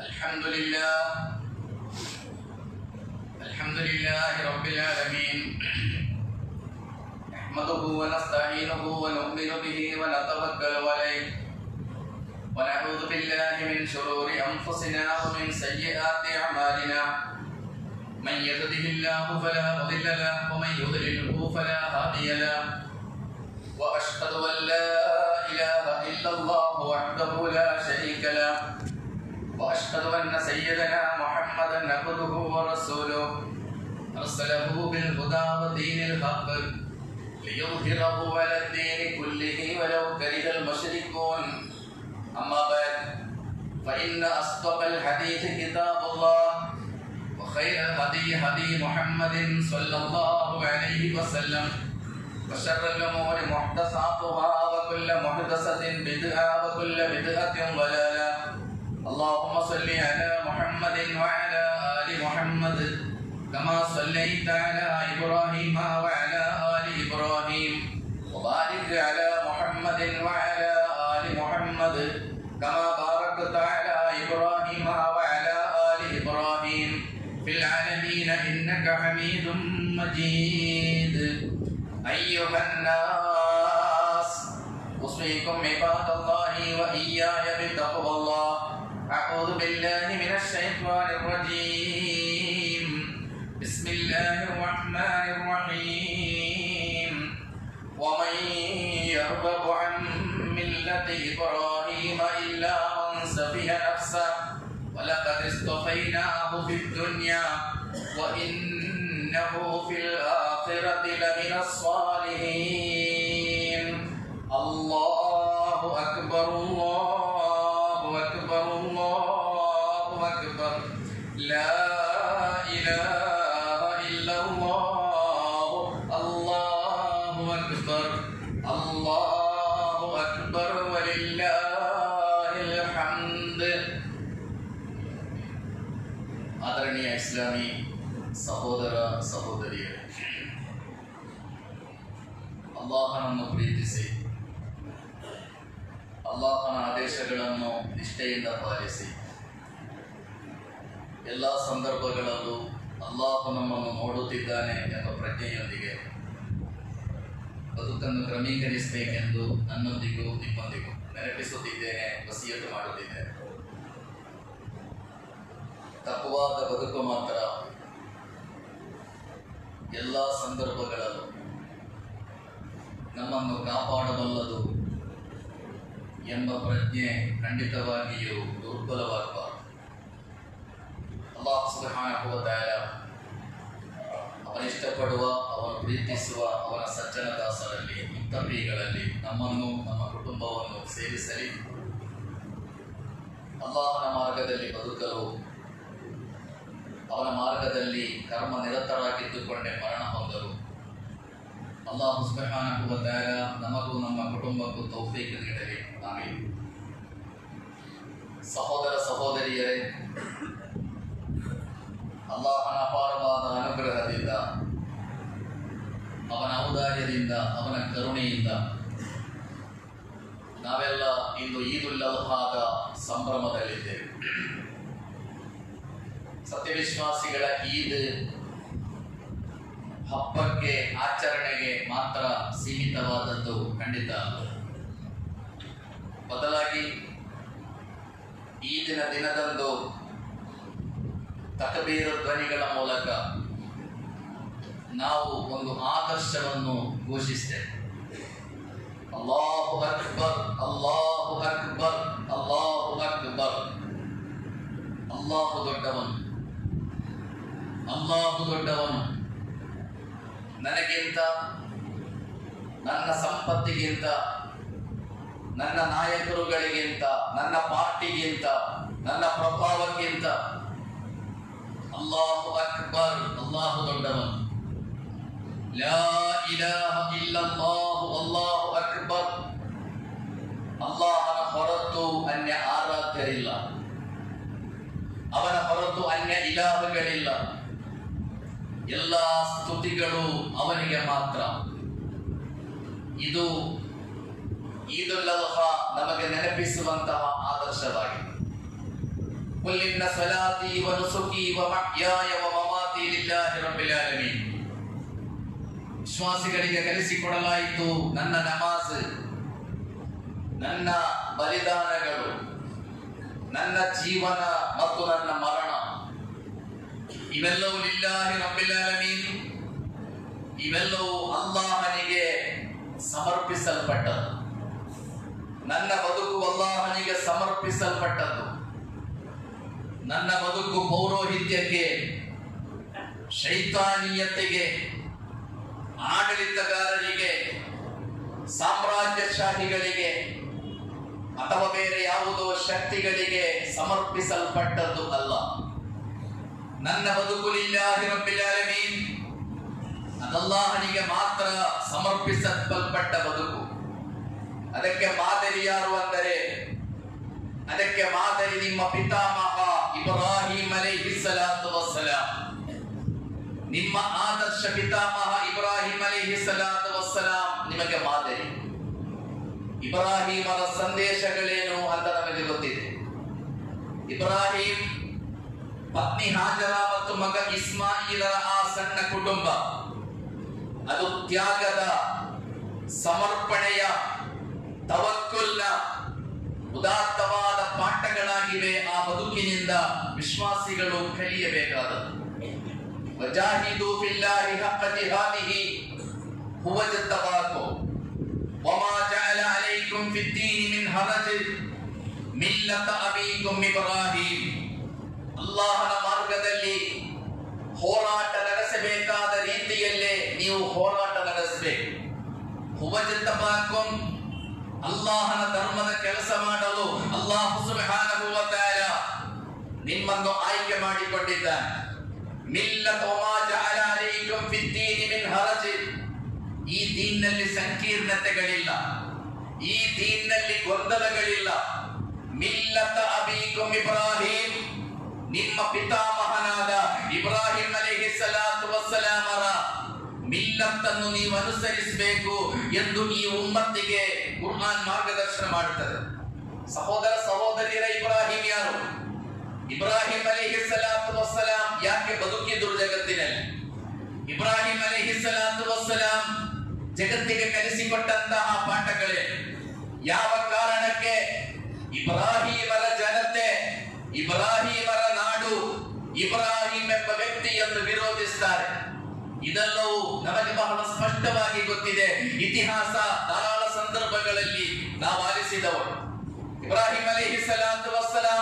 الحمد لله الحمد لله رب العالمين نحمده ونستعينه ونؤمن به ونتوكل عليه ونعوذ بالله من شرور انفسنا ومن سيئات اعمالنا من يهده الله فلا مضل له ومن يضلله فلا هادي له واشهد ان لا اله الا الله وحده لا شريك له واشهد ان سيدنا محمدا عبده ورسوله ارسله بالهدى ودين الحق ليظهره على الدين كله ولو كره المشركون اما بعد فان اصدق الحديث كتاب الله وخير الهدي هدي محمد صلى الله عليه وسلم وشر الأمور محدثاتها وكل محدثة بدعة وكل بدعة ضلالة اللهم صل على محمد وعلى آل محمد كما صليت على إبراهيم وعلى آل إبراهيم وبارك على محمد وعلى آل محمد كما باركت على إبراهيم وعلى آل إبراهيم في العالمين إنك حميد مجيد أيها الناس أوصيكم عباد الله وإياي بتقوى الله أعوذ بالله من الشيطان الرجيم بسم الله الرحمن الرحيم ومن يرغب عن ملة إبراهيم إلا من سفه نفسه ولقد اصطفيناه في الدنيا وإنه في الآخرة لمن الصالحين الله أكبر الله أكبر الله أكبر لا إله إلا الله الله أكبر الله أكبر ولله الحمد ಆದರಣೀಯ ಇಸ್ಲಾಮಿ ಸಹೋದರ ಸಹೋದರಿಯರೇ ಅಲ್ಲಾಹನನ್ನು ಪ್ರೀತಿಸಿ ಅಲ್ಲಾಹನ ಆದೇಶಗಳನ್ನು ನಿಷ್ಠೆಯಿಂದ ಪಾಲಿಸಿ ಎಲ್ಲ ಸಂದರ್ಭಗಳಲ್ಲೂ ಅಲ್ಲಾಹ ನಮ್ಮನ್ನು ನೋಡುತ್ತಿದ್ದಾನೆ ಎಂಬ ಪ್ರಜ್ಞೆಯೊಂದಿಗೆ ಬದುಕನ್ನು ಕ್ರಮೀಕರಿಸಬೇಕೆಂದು ನನ್ನೊಂದಿಗೂ ನಿಮ್ಮೊಂದಿಗೂ ನೆನಪಿಸುತ್ತಿದ್ದೇನೆ ವಸಿಯತ್ತು ಮಾಡುತ್ತಿದ್ದೇನೆ ತಪ್ಪವಾದ ಬದುಕು ಮಾತ್ರ ಎಲ್ಲ ಸಂದರ್ಭಗಳಲ್ಲೂ ನಮ್ಮನ್ನು ಕಾಪಾಡಬಲ್ಲದು ಎಂಬ ಪ್ರಜ್ಞೆ ಖಂಡಿತವಾಗಿಯೂ ದುರ್ಬಲವಾಗಬಾರದು ಅಲ್ಲಾಹ್ ಸುಬ್ಹಾನಹು ವ ತಆಲ ಅವನಿಷ್ಟಪಡುವ ಅವನು ಪ್ರೀತಿಸುವ ಅವನ ಸಜ್ಜನ ದಾಸರಲ್ಲಿ ಮುತ್ತಪೀಗಳಲ್ಲಿ ನಮ್ಮನ್ನು ನಮ್ಮ ಕುಟುಂಬವನ್ನು ಸೇರಿಸಲಿ ಅಲ್ಲಾಹನ ಮಾರ್ಗದಲ್ಲಿ ಬದುಕಲು ಅವನ ಮಾರ್ಗದಲ್ಲಿ ಕರ್ಮ ನಿರತರಾಗಿದ್ದುಕೊಂಡೇ ಮರಣ ಹೊಂದರು ಅಲ್ಲಾಹು ಸುಬ್ಹಾನಹು ವ ತಆಲ ನಮಗೂ ನಮ್ಮ ಕುಟುಂಬಕ್ಕೂ ತೌಫೀಕ್ ನೀಡಲಿ ಆಮೀನ್ ಸಹೋದರ ಸಹೋದರಿಯರೇ ಅಲ್ಲಾಹನ ಅಪಾರವಾದ ಅನುಗ್ರಹದಿಂದ ಅವನ ಔದಾರ್ಯದಿಂದ ಅವನ ಕರುಣೆಯಿಂದ ನಾವೆಲ್ಲ ಇಂದು ಈದುಲ್ ಅಲ್ಹಾದ ಸಂಭ್ರಮದಲ್ಲಿದ್ದೇವೆ ಸತ್ಯವಿಶ್ವಾಸಿಗಳ ಈದ್ ಹಬ್ಬಕ್ಕೆ ಆಚರಣೆಗೆ ಮಾತ್ರ ಸೀಮಿತವಾದದ್ದು ಖಂಡಿತ ಅಲ್ಲ ಬದಲಾಗಿ ಈದಿನ ದಿನದಂದು ತಕಬೀರು ಧ್ವನಿಗಳ ಮೂಲಕ ನಾವು ಒಂದು ಆದರ್ಶವನ್ನು ಘೋಷಿಸ್ತೇವೆ ಅಲ್ಲಾಹು ಅಕ್ಬರ್ ಅಲ್ಲಾಹು ಅಕ್ಬರ್ ಅಲ್ಲಾಹು ಅಕ್ಬರ್ ಅಲ್ಲಾಹು ದೊಡ್ಡವನು ಅಲ್ಲಾಹು ದೊಡ್ಡವನು ನನಗಿಂತ ನನ್ನ ಸಂಪತ್ತಿಗಿಂತ ನನ್ನ ನಾಯಕರುಗಳಿಗಿಂತ ನನ್ನ ಪಾರ್ಟಿಗಿಂತ ನನ್ನ ಪ್ರಭಾವಕ್ಕಿಂತ ಅಲ್ಲಾಹು ಅಕ್ಬರ್ ಅಲ್ಲಾಹು ದೊಡ್ಡವನು ಲಾ ಇಲಾಹ ಇಲ್ಲಲ್ಲಾಹು ಅಲ್ಲಾಹು ಅಕ್ಬರ್ ಅಲ್ಲಾಹನ ಹೊರತು ಅನ್ಯ ಆರಾಧ್ಯರಿಲ್ಲ ಅವನ ಹೊರತು ಅನ್ಯ ಇಲಾಹಗಳಿಲ್ಲ ಎಲ್ಲ ಸ್ತುತಿಗಳು ಅವನಿಗೆ ಮಾತ್ರ ಇದು ಈದುಲ್ ಅದ್ಹಾ ನಮಗೆ ನೆನಪಿಸುವಂತಹ ಆದರ್ಶವಾಗಿದೆ قل إن صلاتي ونسكي ومحياي ومماتي لله رب العالمين ವಿಶ್ವಾಸಿಗಳಿಗೆ ಕಲಿಸಿಕೊಡಲಾಯಿತು ನನ್ನ ನಮಾಜ್ ನನ್ನ ಬಲಿದಾನಗಳು ನನ್ನ ಜೀವನ ಮತ್ತು ನನ್ನ ಮರಣ ಇವೆಲ್ಲವೂ ಲಿಲ್ಲಾಹಿ ರಬ್ಬಿಲ್ ಆಲಮೀನ್ ಇವೆಲ್ಲವೂ ಅಲ್ಲಾಹನಿಗೆ ಸಮರ್ಪಿಸಲ್ಪಟ್ಟದ್ದು ನನ್ನ ಬದುಕು ಅಲ್ಲಾಹನಿಗೆ ಸಮರ್ಪಿಸಲ್ಪಟ್ಟದ್ದು ನನ್ನ ಬದುಕು ಪೌರೋಹಿತ್ಯಕ್ಕೆ ಶೈತಾನೀಯತೆಗೆ ಆಡಳಿತಗಾರರಿಗೆ ಸಾಮ್ರಾಜ್ಯಶಾಹಿಗಳಿಗೆ ಅಥವಾ ಬೇರೆ ಯಾವುದೋ ಶಕ್ತಿಗಳಿಗೆ ಸಮರ್ಪಿಸಲ್ಪಟ್ಟದ್ದು ಅಲ್ಲ ನನ್ನ ಬದುಕು ಲಿಲ್ಲಾಹಿ ರಬ್ಬಿಲ್ ಆಲಮೀನ್ ಅದಲ್ಲಾಹನಿಗೆ ಮಾತ್ರ ಸಮರ್ಪಿಸಲ್ಪಟ್ಟ ಬದುಕು ಅದಕ್ಕೆ ಮಾದರಿ ಯಾರು ಅಂದರೆ ಅದಕ್ಕೆ ಮಾದರಿ ನಿಮ್ಮ ಪಿತಾಮಹ ಇಬ್ರಾಹಿಂ ಅಲೈಹಿ ಸಲಾತು ವಸ್ಸಲಾಂ ನಿಮ್ಮ ಆದರ್ಶ ಪಿತಾಮಹ ಇಬ್ರಾಹಿಂ ಅಲೈಹಿ ಸಲಾತು ವಸ್ಸಲಾಂ ನಿಮಗೆ ಮಾದರಿ ಇಬ್ರಾಹಿಮರ ಸಂದೇಶಗಳೇನು ಅಂತ ನಮಗೆ ಗೊತ್ತಿದೆ ಇಬ್ರಾಹಿಂ ಪತ್ನಿ ಹಾಜರ ಮತ್ತು ಮಗ ಇಸ್ಮಾಯಿಲರ ಆ ಸಣ್ಣ ಕುಟುಂಬ ಅದು ತ್ಯಾಗದ ಸಮರ್ಪಣೆಯ ತವಕ್ಕುಲ್ನ ಉದಾತ್ತವಾದ ಪಾಠಗಳಾಗಿವೆ ಆ ಬದುಕಿನಿಂದ ವಿಶ್ವಾಸಿಗಳು ಕಲಿಯಬೇಕಾದದ್ದು ವಜಾಹಿದು ಫಿಲ್ಲಾಹಿ ಹಕ್ಕ ಜಿಹಾದಿಹಿ ಹುವ ಜತ್ತಬಾಕು ವಮಾ ಜಅಲ ಅಲೈಕುಂ ಫಿದ್ದೀನಿ ಮಿನ್ ಹರಜ್ ಮಿಲ್ಲತ ಅಬೀಕುಂ ಇಬ್ರಾಹಿಂ ಅಲ್ಲಾಹನ ಮಾರ್ಗದಲ್ಲಿ ಹೋರಾಟ ನಡೆಸಬೇಕಾದ ರೀತಿಯಲ್ಲೇ ನೀವು ಹೋರಾಟ ನಡೆಸಬೇಕು ಹುವಜತ್ತಬಾಕುಂ ಅಲ್ಲಾಹನ ಧರ್ಮದ ಕೆಲಸ ಮಾಡಲು ಅಲ್ಲಾಹ್ ಸುಬ್ಹಾನಹು ವ ತಆಲ ನಿಮ್ಮನ್ನು ಆಯ್ಕೆ ಮಾಡಿಕೊಂಡಿದ್ದಾನೆ ಮಿಲ್ಲತ ವಮಾ ಜಅಲ ಅಲೈಕುಂ ಫಿದ್ದೀನಿ ಮಿನ್ ಹರಜ್ ಈ ದೀನ್ನಲ್ಲಿ ಸಂಕೀರ್ಣತೆಗಳಿಲ್ಲ ಈ ದೀನ್ನಲ್ಲಿ ಗೊಂದಲಗಳಿಲ್ಲ ಮಿಲ್ಲತ ಅಬೀಕುಂ ಇಬ್ರಾಹಿಂ ನಿಮ್ಮ ಪಿತಾಮಹನಾದ ಇಬ್ರಾಹಿಂ ಅಲೈಹಿ ಸಲಾತು ವಸ್ಸಲಾಮರ ಮಿಲ್ಲತ್ತನ್ನು ನೀವು ಅನುಸರಿಸಬೇಕು ಎಂದು ಈ ಉಮ್ಮತ್ತಿಗೆ ಕುರ್ಆನ್ ಮಾರ್ಗದರ್ಶನ ಮಾಡುತ್ತದೆ ಸಹೋದರ ಸಹೋದರಿಯರ ಇಬ್ರಾಹಿಂ ಯಾರು ಇಬ್ರಾಹಿಂ ಅಲೈಹಿ ಸಲಾತು ವಸ್ಸಲಾಂ ಯಾಕೆ ಬದುಕಿದ್ರು ಜಗತ್ತಿನಲ್ಲಿ ಇಬ್ರಾಹಿಂ ಅಲೈಹಿ ಸಲಾತು ವಸ್ಸಲಾಂ ಜಗತ್ತಿಗೆ ಕಲಿಸಿಕೊಟ್ಟಂತಹ ಪಾಠಗಳೇ ಯಾವ ಕಾರಣಕ್ಕೆ ಇಬ್ರಾಹಿಮರ ಜನತೆ ಇಬ್ರಾಹಿಮರ ನಾಡು ಇಬ್ರಾಹಿಂ ಎಂಬ ವ್ಯಕ್ತಿಯನ್ನು ವಿರೋಧಿಸ್ತಾರೆ ಇದೆಲ್ಲವೂ ನಮಗೆ ಬಹಳ ಸ್ಪಷ್ಟವಾಗಿ ಗೊತ್ತಿದೆ ಇತಿಹಾಸ ಧಾರಾಳ ಸಂದರ್ಭಗಳಲ್ಲಿ ನಾವು ಆಲಿಸಿದವರು ಇಬ್ರಾಹಿಂ ಅಲಿಹಿ ಸಲಾತು ವಸ್ಸಲಾಂ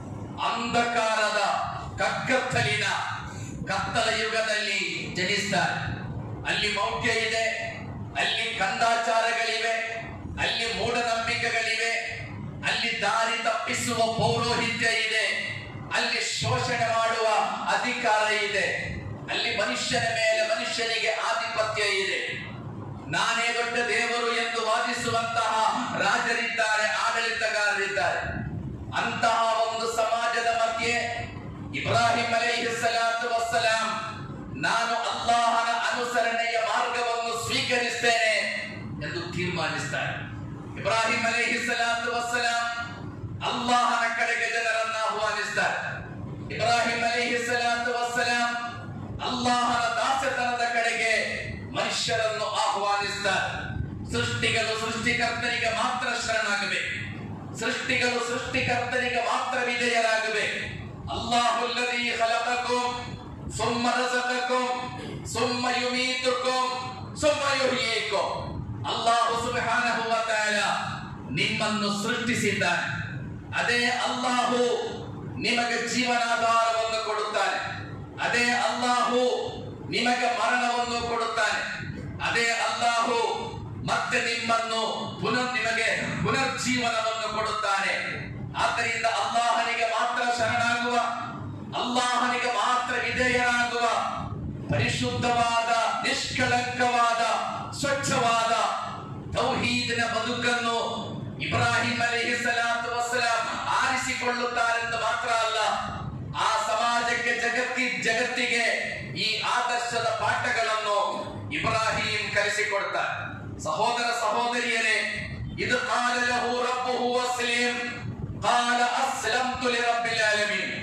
ಅಂಧಕಾರದ ಕಗ್ಗತ್ತಲಿನ ಕತ್ತಲ ಯುಗದಲ್ಲಿ ಜನಿಸ್ತಾರೆ ಅಲ್ಲಿ ಮೌಢ್ಯ ಇದೆ ಅಲ್ಲಿ ಕಂದಾಚಾರಗಳಿವೆ ಅಲ್ಲಿ ಮೂಢನಂಬಿಕೆಗಳಿವೆ ಅಲ್ಲಿ ದಾರಿ ತಪ್ಪಿಸುವ ಪೌರೋಹಿತ್ಯ ಇದೆ ಅಲ್ಲಿ ಶೋಷಣೆ ಮಾಡುವ ಅಧಿಕಾರ ಇದೆ ಅಲ್ಲಿ ಮನುಷ್ಯನ ಮೇಲೆ ಮನುಷ್ಯನಿಗೆ ಆಧಿಪತ್ಯ ಇದೆ ನಾನೇ ದೊಡ್ಡ ದೇವರು ಎಂದು ವಾದಿಸುವಂತಹ ರಾಜರಿದ್ದಾರೆ ಆಡಳಿತಗಾರರಿದ್ದಾರೆ ಅಂತಹ ಒಂದು ಸಮಾಜದ ಮಧ್ಯೆ ಇಬ್ರಾಹಿಂ ಅಲೈಹಿ ಸಲಾತು ವಸ್ಸಲಾಂ ನಾನು ಅಲ್ಲಾಹನ ಅನುಸರಣೆಯ ಮಾರ್ಗವನ್ನು ಸ್ವೀಕರಿಸ್ತೇನೆ ಎಂದು ತೀರ್ಮಾನಿಸ್ತಾರೆ ಇಬ್ರಾಹಿಂ ಅಲೈಹಿ ಸಲಾತು ವಸ್ಸಲಾಂ ಅಲ್ಲಾಹನ ಕಡೆಗೆ ಜನರನ್ನ ಆಹ್ವಾನಿಸ್ತಾರೆ ಇಬ್ರಾಹಿಂ ಅಲೈಹಿ ಸಲಾತು ವಸ್ಸಲಾಂ ಅಲ್ಲಾಹನ ದಾಸತನದ ಕಡೆಗೆ ಮನುಷ್ಯರನ್ನು ಆಹ್ವಾನಿಸ್ತಾರೆ ಸೃಷ್ಟಿಗಳು ಸೃಷ್ಟಿಕರ್ತನಿಗೆ ಮಾತ್ರ ಶರಣಾಗಬೇಕು ಸೃಷ್ಟಿಗಳು ಸೃಷ್ಟಿಕರ್ತನಿಗೆ ಮಾತ್ರ ವಿಧೇಯರಾಗಬೇಕು ಅಲ್ಲಾಹುಲ್ಲದಿ ಖಲಕಕುಂ ಸುಮ್ಮ ರಸಕಕುಂ ಸುಮ್ಮ ಯುಮೀತುಕುಂ ಸುಮ್ಮ ಯುಹ್ಯೀಕುಂ ಅಲ್ಲಾಹು ಸುಬ್ಹಾನಹು ವ ತಆಲ ನಿಮ್ಮನ್ನು ಸೃಷ್ಟಿಸಿದ್ದಾನೆ ಅದೇ ಅಲ್ಲಾಹು ನಿಮಗೆ ಜೀವನಾಧಾರವನ್ನು ಕೊಡುತ್ತಾನೆ ಅದೇ ಅಲ್ಲಾಹು ನಿಮಗೆ ಮರಣವನ್ನು ಕೊಡುತ್ತಾನೆ ಅದೇ ಅಲ್ಲಾಹು ಮತ್ತೆ ನಿಮ್ಮನ್ನು ಪುನರ್ ನಿಮಗೆ ಪುನರ್ಜೀವನವನ್ನು ಕೊಡುತ್ತಾನೆ ಆದ್ದರಿಂದ ಅಲ್ಲಾಹನಿಗೆ ಮಾತ್ರ ಶರಣಾಗುವ ಅಲ್ಲಾಹನಿಗೆ ಮಾತ್ರ ವಿಧೇಯರಾಗುವ ಪರಿಶುದ್ಧವಾದ ನಿಷ್ಕಳಂಕವಾದ ಸ್ವಚ್ಛವಾದ ತೌಹೀದಿನ ಬದುಕನ್ನು ಇಬ್ರಾಹಿಂ ಅಲೈಹಿ ಸಲಾತು ವಸ್ಸಲಾಂ ಆರಿಸಿಕೊಳ್ಳುತ್ತಾರೆಂದು ಮಾತ್ರ ಅಲ್ಲ ಆ ಸಮಾಜಕ್ಕೆ ಜಗತ್ತಿ ಜಗತ್ತಿಗೆ ಈ ಆದರ್ಶದ ಪಾಠಗಳನ್ನು ಇಬ್ರಾಹಿಂ ಕಲಿಸಿಕೊಡ್ತಾರೆ ಸಹೋದರ ಸಹೋದರಿಯರೇ ಇದು ಕಾಲ ಲಹು ರಬ್ಬುಹು ಅಸ್ಲಿಂ ಕಾಲ ಅಸ್ಲಂತು ಲಿರಬ್ಬಿಲ್ ಆಲಮೀನ್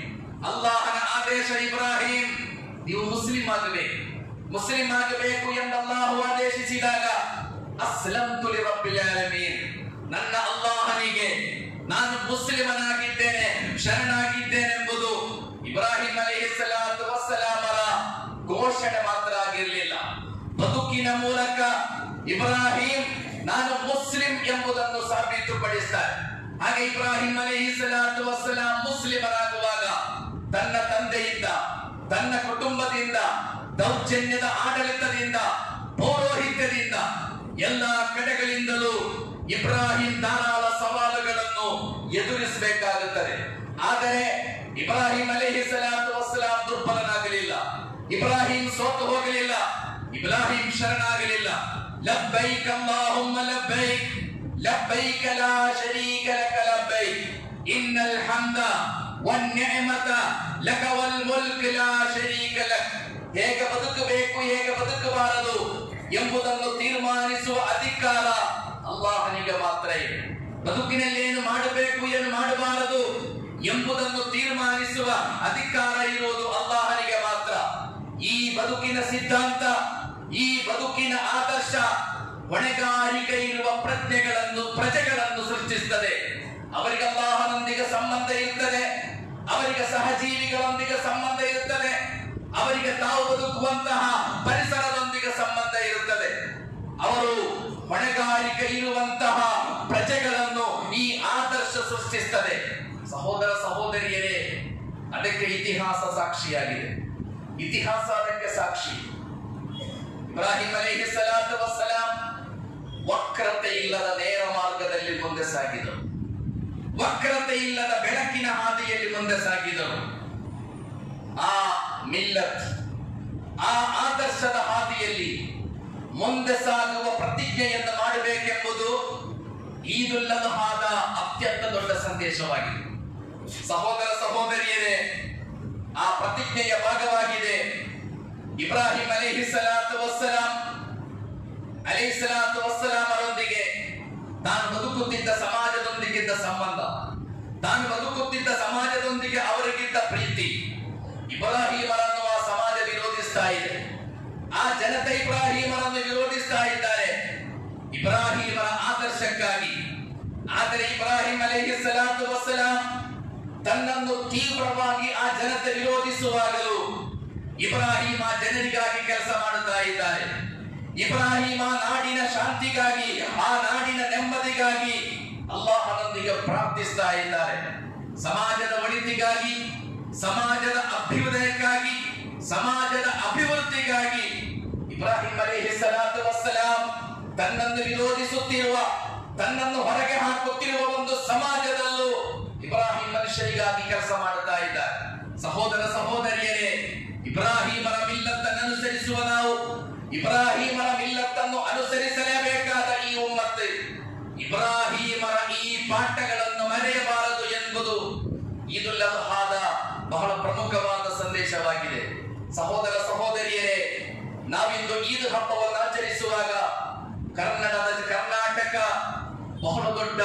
ಮುಸ್ಲಿಂ ಆಗಬೇಕು ಎಂದು ಅಲ್ಲಾಹು ಆದೇಶಿಸಿದಾಗ ಅಸ್ಲಂತು ಲಿರಬ್ಬಿಲ್ ಆಲಮೀನ್ ನನ್ನ ಅಲ್ಲಾಹನಿಗೆ ನಾನು ಮುಸ್ಲಿಮನಾಗಿದ್ದೇನೆ ಶರಣಾಗಿದ್ದೇನೆಂಬುದು ಇಬ್ರಾಹಿಂ ಅಲೈಹಿಸ್ಸಲಾತು ವಸ್ಸಲಾಮರ ಘೋಷಣೆ ಮಾತ್ರ ಆಗಿರಲಿಲ್ಲ ಬದುಕಿನ ಮೂಲಕ ಇಬ್ರಾಹಿಂ ನಾನು ಮುಸ್ಲಿಂ ಎಂಬುದನ್ನು ಸಾಬೀತುಪಡಿಸ್ತಾರೆ ಹಾಗೆ ಇಬ್ರಾಹಿಂ ಅಲೈಹಿಸ್ಸಲಾತು ವಸ್ಸಲಾಂ ಮುಸ್ಲಿಮರಾಗುವಾಗ ತನ್ನ ತಂದೆಯಿಂದ ತನ್ನ ಕುಟುಂಬದಿಂದ ದೌರ್ಜನ್ಯದ ಆಡಳಿತದಿಂದ ಪೌರೋಹಿತ್ಯದಿಂದ ಎಲ್ಲ ಕಡೆಗಳಿಂದಲೂ ಇಬ್ರಾಹಿಂ ಧಾರಾಳ ಸವಾಲುಗಳನ್ನು ಎದುರಿಸಬೇಕಾಗುತ್ತದೆ ಆದರೆ ಇಬ್ರಾಹಿಂ ಅಲೈಹಿ ಸಲಾತು ವಸ್ಸಲಾಂ ದುರ್ಬಲನಾಗಲಿಲ್ಲ ಇಬ್ರಾಹಿಂ ಸೋತು ಹೋಗಲಿಲ್ಲ ಇಬ್ರಾಹಿಂ ಶರಣಾಗಲಿಲ್ಲ ಲಬ್ಬೈಕ್ ಅಲ್ಲಾಹುಮ್ಮ ಲಬ್ಬೈಕ್ ಲಬ್ಬೈಕ ಲಾ ಶರೀಕ ಲಕ ಲಬ್ಬೈಕ್ ಇನ್ನಲ್ ಹಮ್ದ ವನ್ನಿಅಮತ ಲಕ ವಲ್ ಮುಲ್ಕ್ ಲಾ ಶರೀಕ ಲಕ್ ಹೇಗೆ ಬದುಕಬೇಕು ಹೇಗೆ ಬದುಕಬಾರದು ಎಂಬುದನ್ನು ತೀರ್ಮಾನಿಸುವ ಅಧಿಕಾರ ಅಲ್ಲಾಹನಿಗೆ ಮಾತ್ರ ಇದೆ ಬದುಕಿನಲ್ಲಿ ಏನು ಮಾಡಬೇಕು ಏನು ಮಾಡಬಾರದು ಎಂಬುದನ್ನು ತೀರ್ಮಾನಿಸುವ ಅಧಿಕಾರ ಇರುವುದು ಅಲ್ಲಾಹನಿಗೆ ಮಾತ್ರ ಈ ಬದುಕಿನ ಸಿದ್ಧಾಂತ ಈ ಬದುಕಿನ ಆದರ್ಶ ಹೊಣೆಗಾರಿಕೆ ಇರುವ ಪ್ರಜ್ಞೆಗಳನ್ನು ಪ್ರಜೆಗಳನ್ನು ಸೃಷ್ಟಿಸುತ್ತದೆ ಅವರಿಗೆ ಅಲ್ಲಾಹನೊಂದಿಗೆ ಸಂಬಂಧ ಇರುತ್ತದೆ ಅವರಿಗೆ ಸಹಜೀವಿಗಳೊಂದಿಗೆ ಸಂಬಂಧ ಇರುತ್ತದೆ ಅವರಿಗೆ ತಾವು ಬದುಕುವಂತಹ ಪರಿಸರದೊಂದಿಗೆ ಸಂಬಂಧ ಇರುತ್ತದೆ ಅವರು ಹೊಣೆಗಾರಿಕೆ ಇರುವಂತಹ ಪ್ರಜೆಗಳನ್ನು ಈ ಆದರ್ಶ ಸೃಷ್ಟಿಸುತ್ತದೆ ಸಹೋದರ ಸಹೋದರಿಯರೇ ಅದಕ್ಕೆ ಇತಿಹಾಸ ಸಾಕ್ಷಿಯಾಗಿದೆ ಇತಿಹಾಸ ಅದಕ್ಕೆ ಸಾಕ್ಷಿ ಇಬ್ರಾಹಿಂ ಅಲೈಹಿ ಸಲಾತು ವಸ್ಸಲಾಂ ವಕ್ರತೆ ಇಲ್ಲದ ನೇರ ಮಾರ್ಗದಲ್ಲಿ ಮುಂದೆ ಸಾಗಿದರು ವಕ್ರತೆ ಇಲ್ಲದ ಬೆಳಕಿನ ಹಾದಿಯಲ್ಲಿ ಮುಂದೆ ಸಾಗಿದರು ಆ ಮಿಲ್ಲತ್ ಆ ಆದರ್ಶದ ಹಾದಿಯಲ್ಲಿ ಮುಂದೆ ಸಾಗುವ ಪ್ರತಿಜ್ಞೆಯನ್ನು ಮಾಡಬೇಕೆಂಬುದು ಈದುಲ್ಲದಹಾದ ಅತ್ಯಂತ ದೊಡ್ಡ ಸಂದೇಶವಾಗಿದೆ ಸಹೋದರ ಸಹೋದರಿಯರೇ ಆ ಪ್ರತಿಜ್ಞೆಯ ಭಾಗವಾಗಿದೆ ಇಬ್ರಾಹಿಂ ಅಲಿಹಿ ಸಲಾತು ವಸ್ಸಲಾಂ ಅಲಿ ಸಲಾತು ವಸ್ಸಲಾಂ ಅವರೊಂದಿಗೆ ತಾನು ಬದುಕುತ್ತಿದ್ದ ಸಮಾಜದೊಂದಿಗಿದ್ದ ಸಂಬಂಧ ತಾನು ಬದುಕುತ್ತಿದ್ದ ಸಮಾಜದೊಂದಿಗೆ ಅವರಿಗಿದ್ದ ಪ್ರೀತಿ ಇಬ್ರಾಹಿಮರನ್ನು ಆ ಸಮಾಜ ವಿರೋಧಿಸ್ತಾ ಇದೆ ಆ ಜನತೆ ಇಬ್ರಾಹಿಮರನ್ನು ವಿರೋಧಿಸ್ತಾ ಇದ್ದಾರೆ ಇಬ್ರಾಹಿಮರ ಆದರ್ಶಕ್ಕಾಗಿ ಆದರೆ ಇಬ್ರಾಹಿಂ ಅಲೈಹಿ ಸಲಾತು ವಸ್ಸಲಾಂ ತನ್ನನ್ನು ತೀವ್ರವಾಗಿ ಆ ಜನತೆ ವಿರೋಧಿಸುವಾಗಲೂ ಇಬ್ರಾಹಿಂ ಆ ಜನರಿಗಾಗಿ ಕೆಲಸ ಮಾಡುತ್ತಾ ಇದ್ದಾರೆ ಇಬ್ರಾಹಿಂ ಆ ನಾಡಿನ ಶಾಂತಿಗಾಗಿ ಆ ನಾಡಿನ ನೆಮ್ಮದಿಗಾಗಿ ಅಲ್ಲಾಹನೊಂದಿಗೆ ಪ್ರಾರ್ಥಿಸ್ತಾ ಇದ್ದಾರೆ ಸಮಾಜದ ಒಳಿತಿಗಾಗಿ ಸಮಾಜದ ಅಭ್ಯುದಯಕ್ಕಾಗಿ ಸಮಾಜದ ಅಭಿವೃದ್ಧಿಗಾಗಿ ಇಬ್ರಾಹಿಂ ಅಲೈಹಿ ಸಲಾತು ವಸ್ಸಲಾಂ ತನ್ನನ್ನು ವಿರೋಧಿಸುತ್ತಿರುವ ತನ್ನನ್ನು ಹೊರಗೆ ಹಾಕುತ್ತಿರುವ ಒಂದು ಸಮಾಜದಲ್ಲೂ ಇಬ್ರಾಹಿಂ ಮನುಷ್ಯರಿಗಾಗಿ ಕೆಲಸ ಮಾಡುತ್ತಾ ಇದ್ದಾರೆ ಸಹೋದರ ಸಹೋದರಿಯರೇ ಇಬ್ರಾಹಿಮರ ಮಿಲ್ಲತ್ತನ್ನು ಅನುಸರಿಸುವ ನಾವು ಇಬ್ರಾಹಿಮರ ಮಿಲ್ಲತ್ತನ್ನು ಅನುಸರಿಸಲೇಬೇಕಾದ ಈ ಉಮ್ಮತ್ತು ಇಬ್ರಾಹಿಮರ ಈ ಪಾಠಗಳನ್ನು ಮರೆಯಬಾರದು ಎಂಬುದು ಈದುಲ್ಲಹಾದ ಬಹಳ ಪ್ರಮುಖವಾದ ಸಂದೇಶವಾಗಿದೆ ಸಹೋದರ ಸಹೋದರಿಯರೇ ನಾವಿಂದು ಈದ್ ಹಬ್ಬವನ್ನು ಆಚರಿಸುವಾಗ ಕನ್ನಡದ ಕರ್ನಾಟಕ ಬಹಳ ದೊಡ್ಡ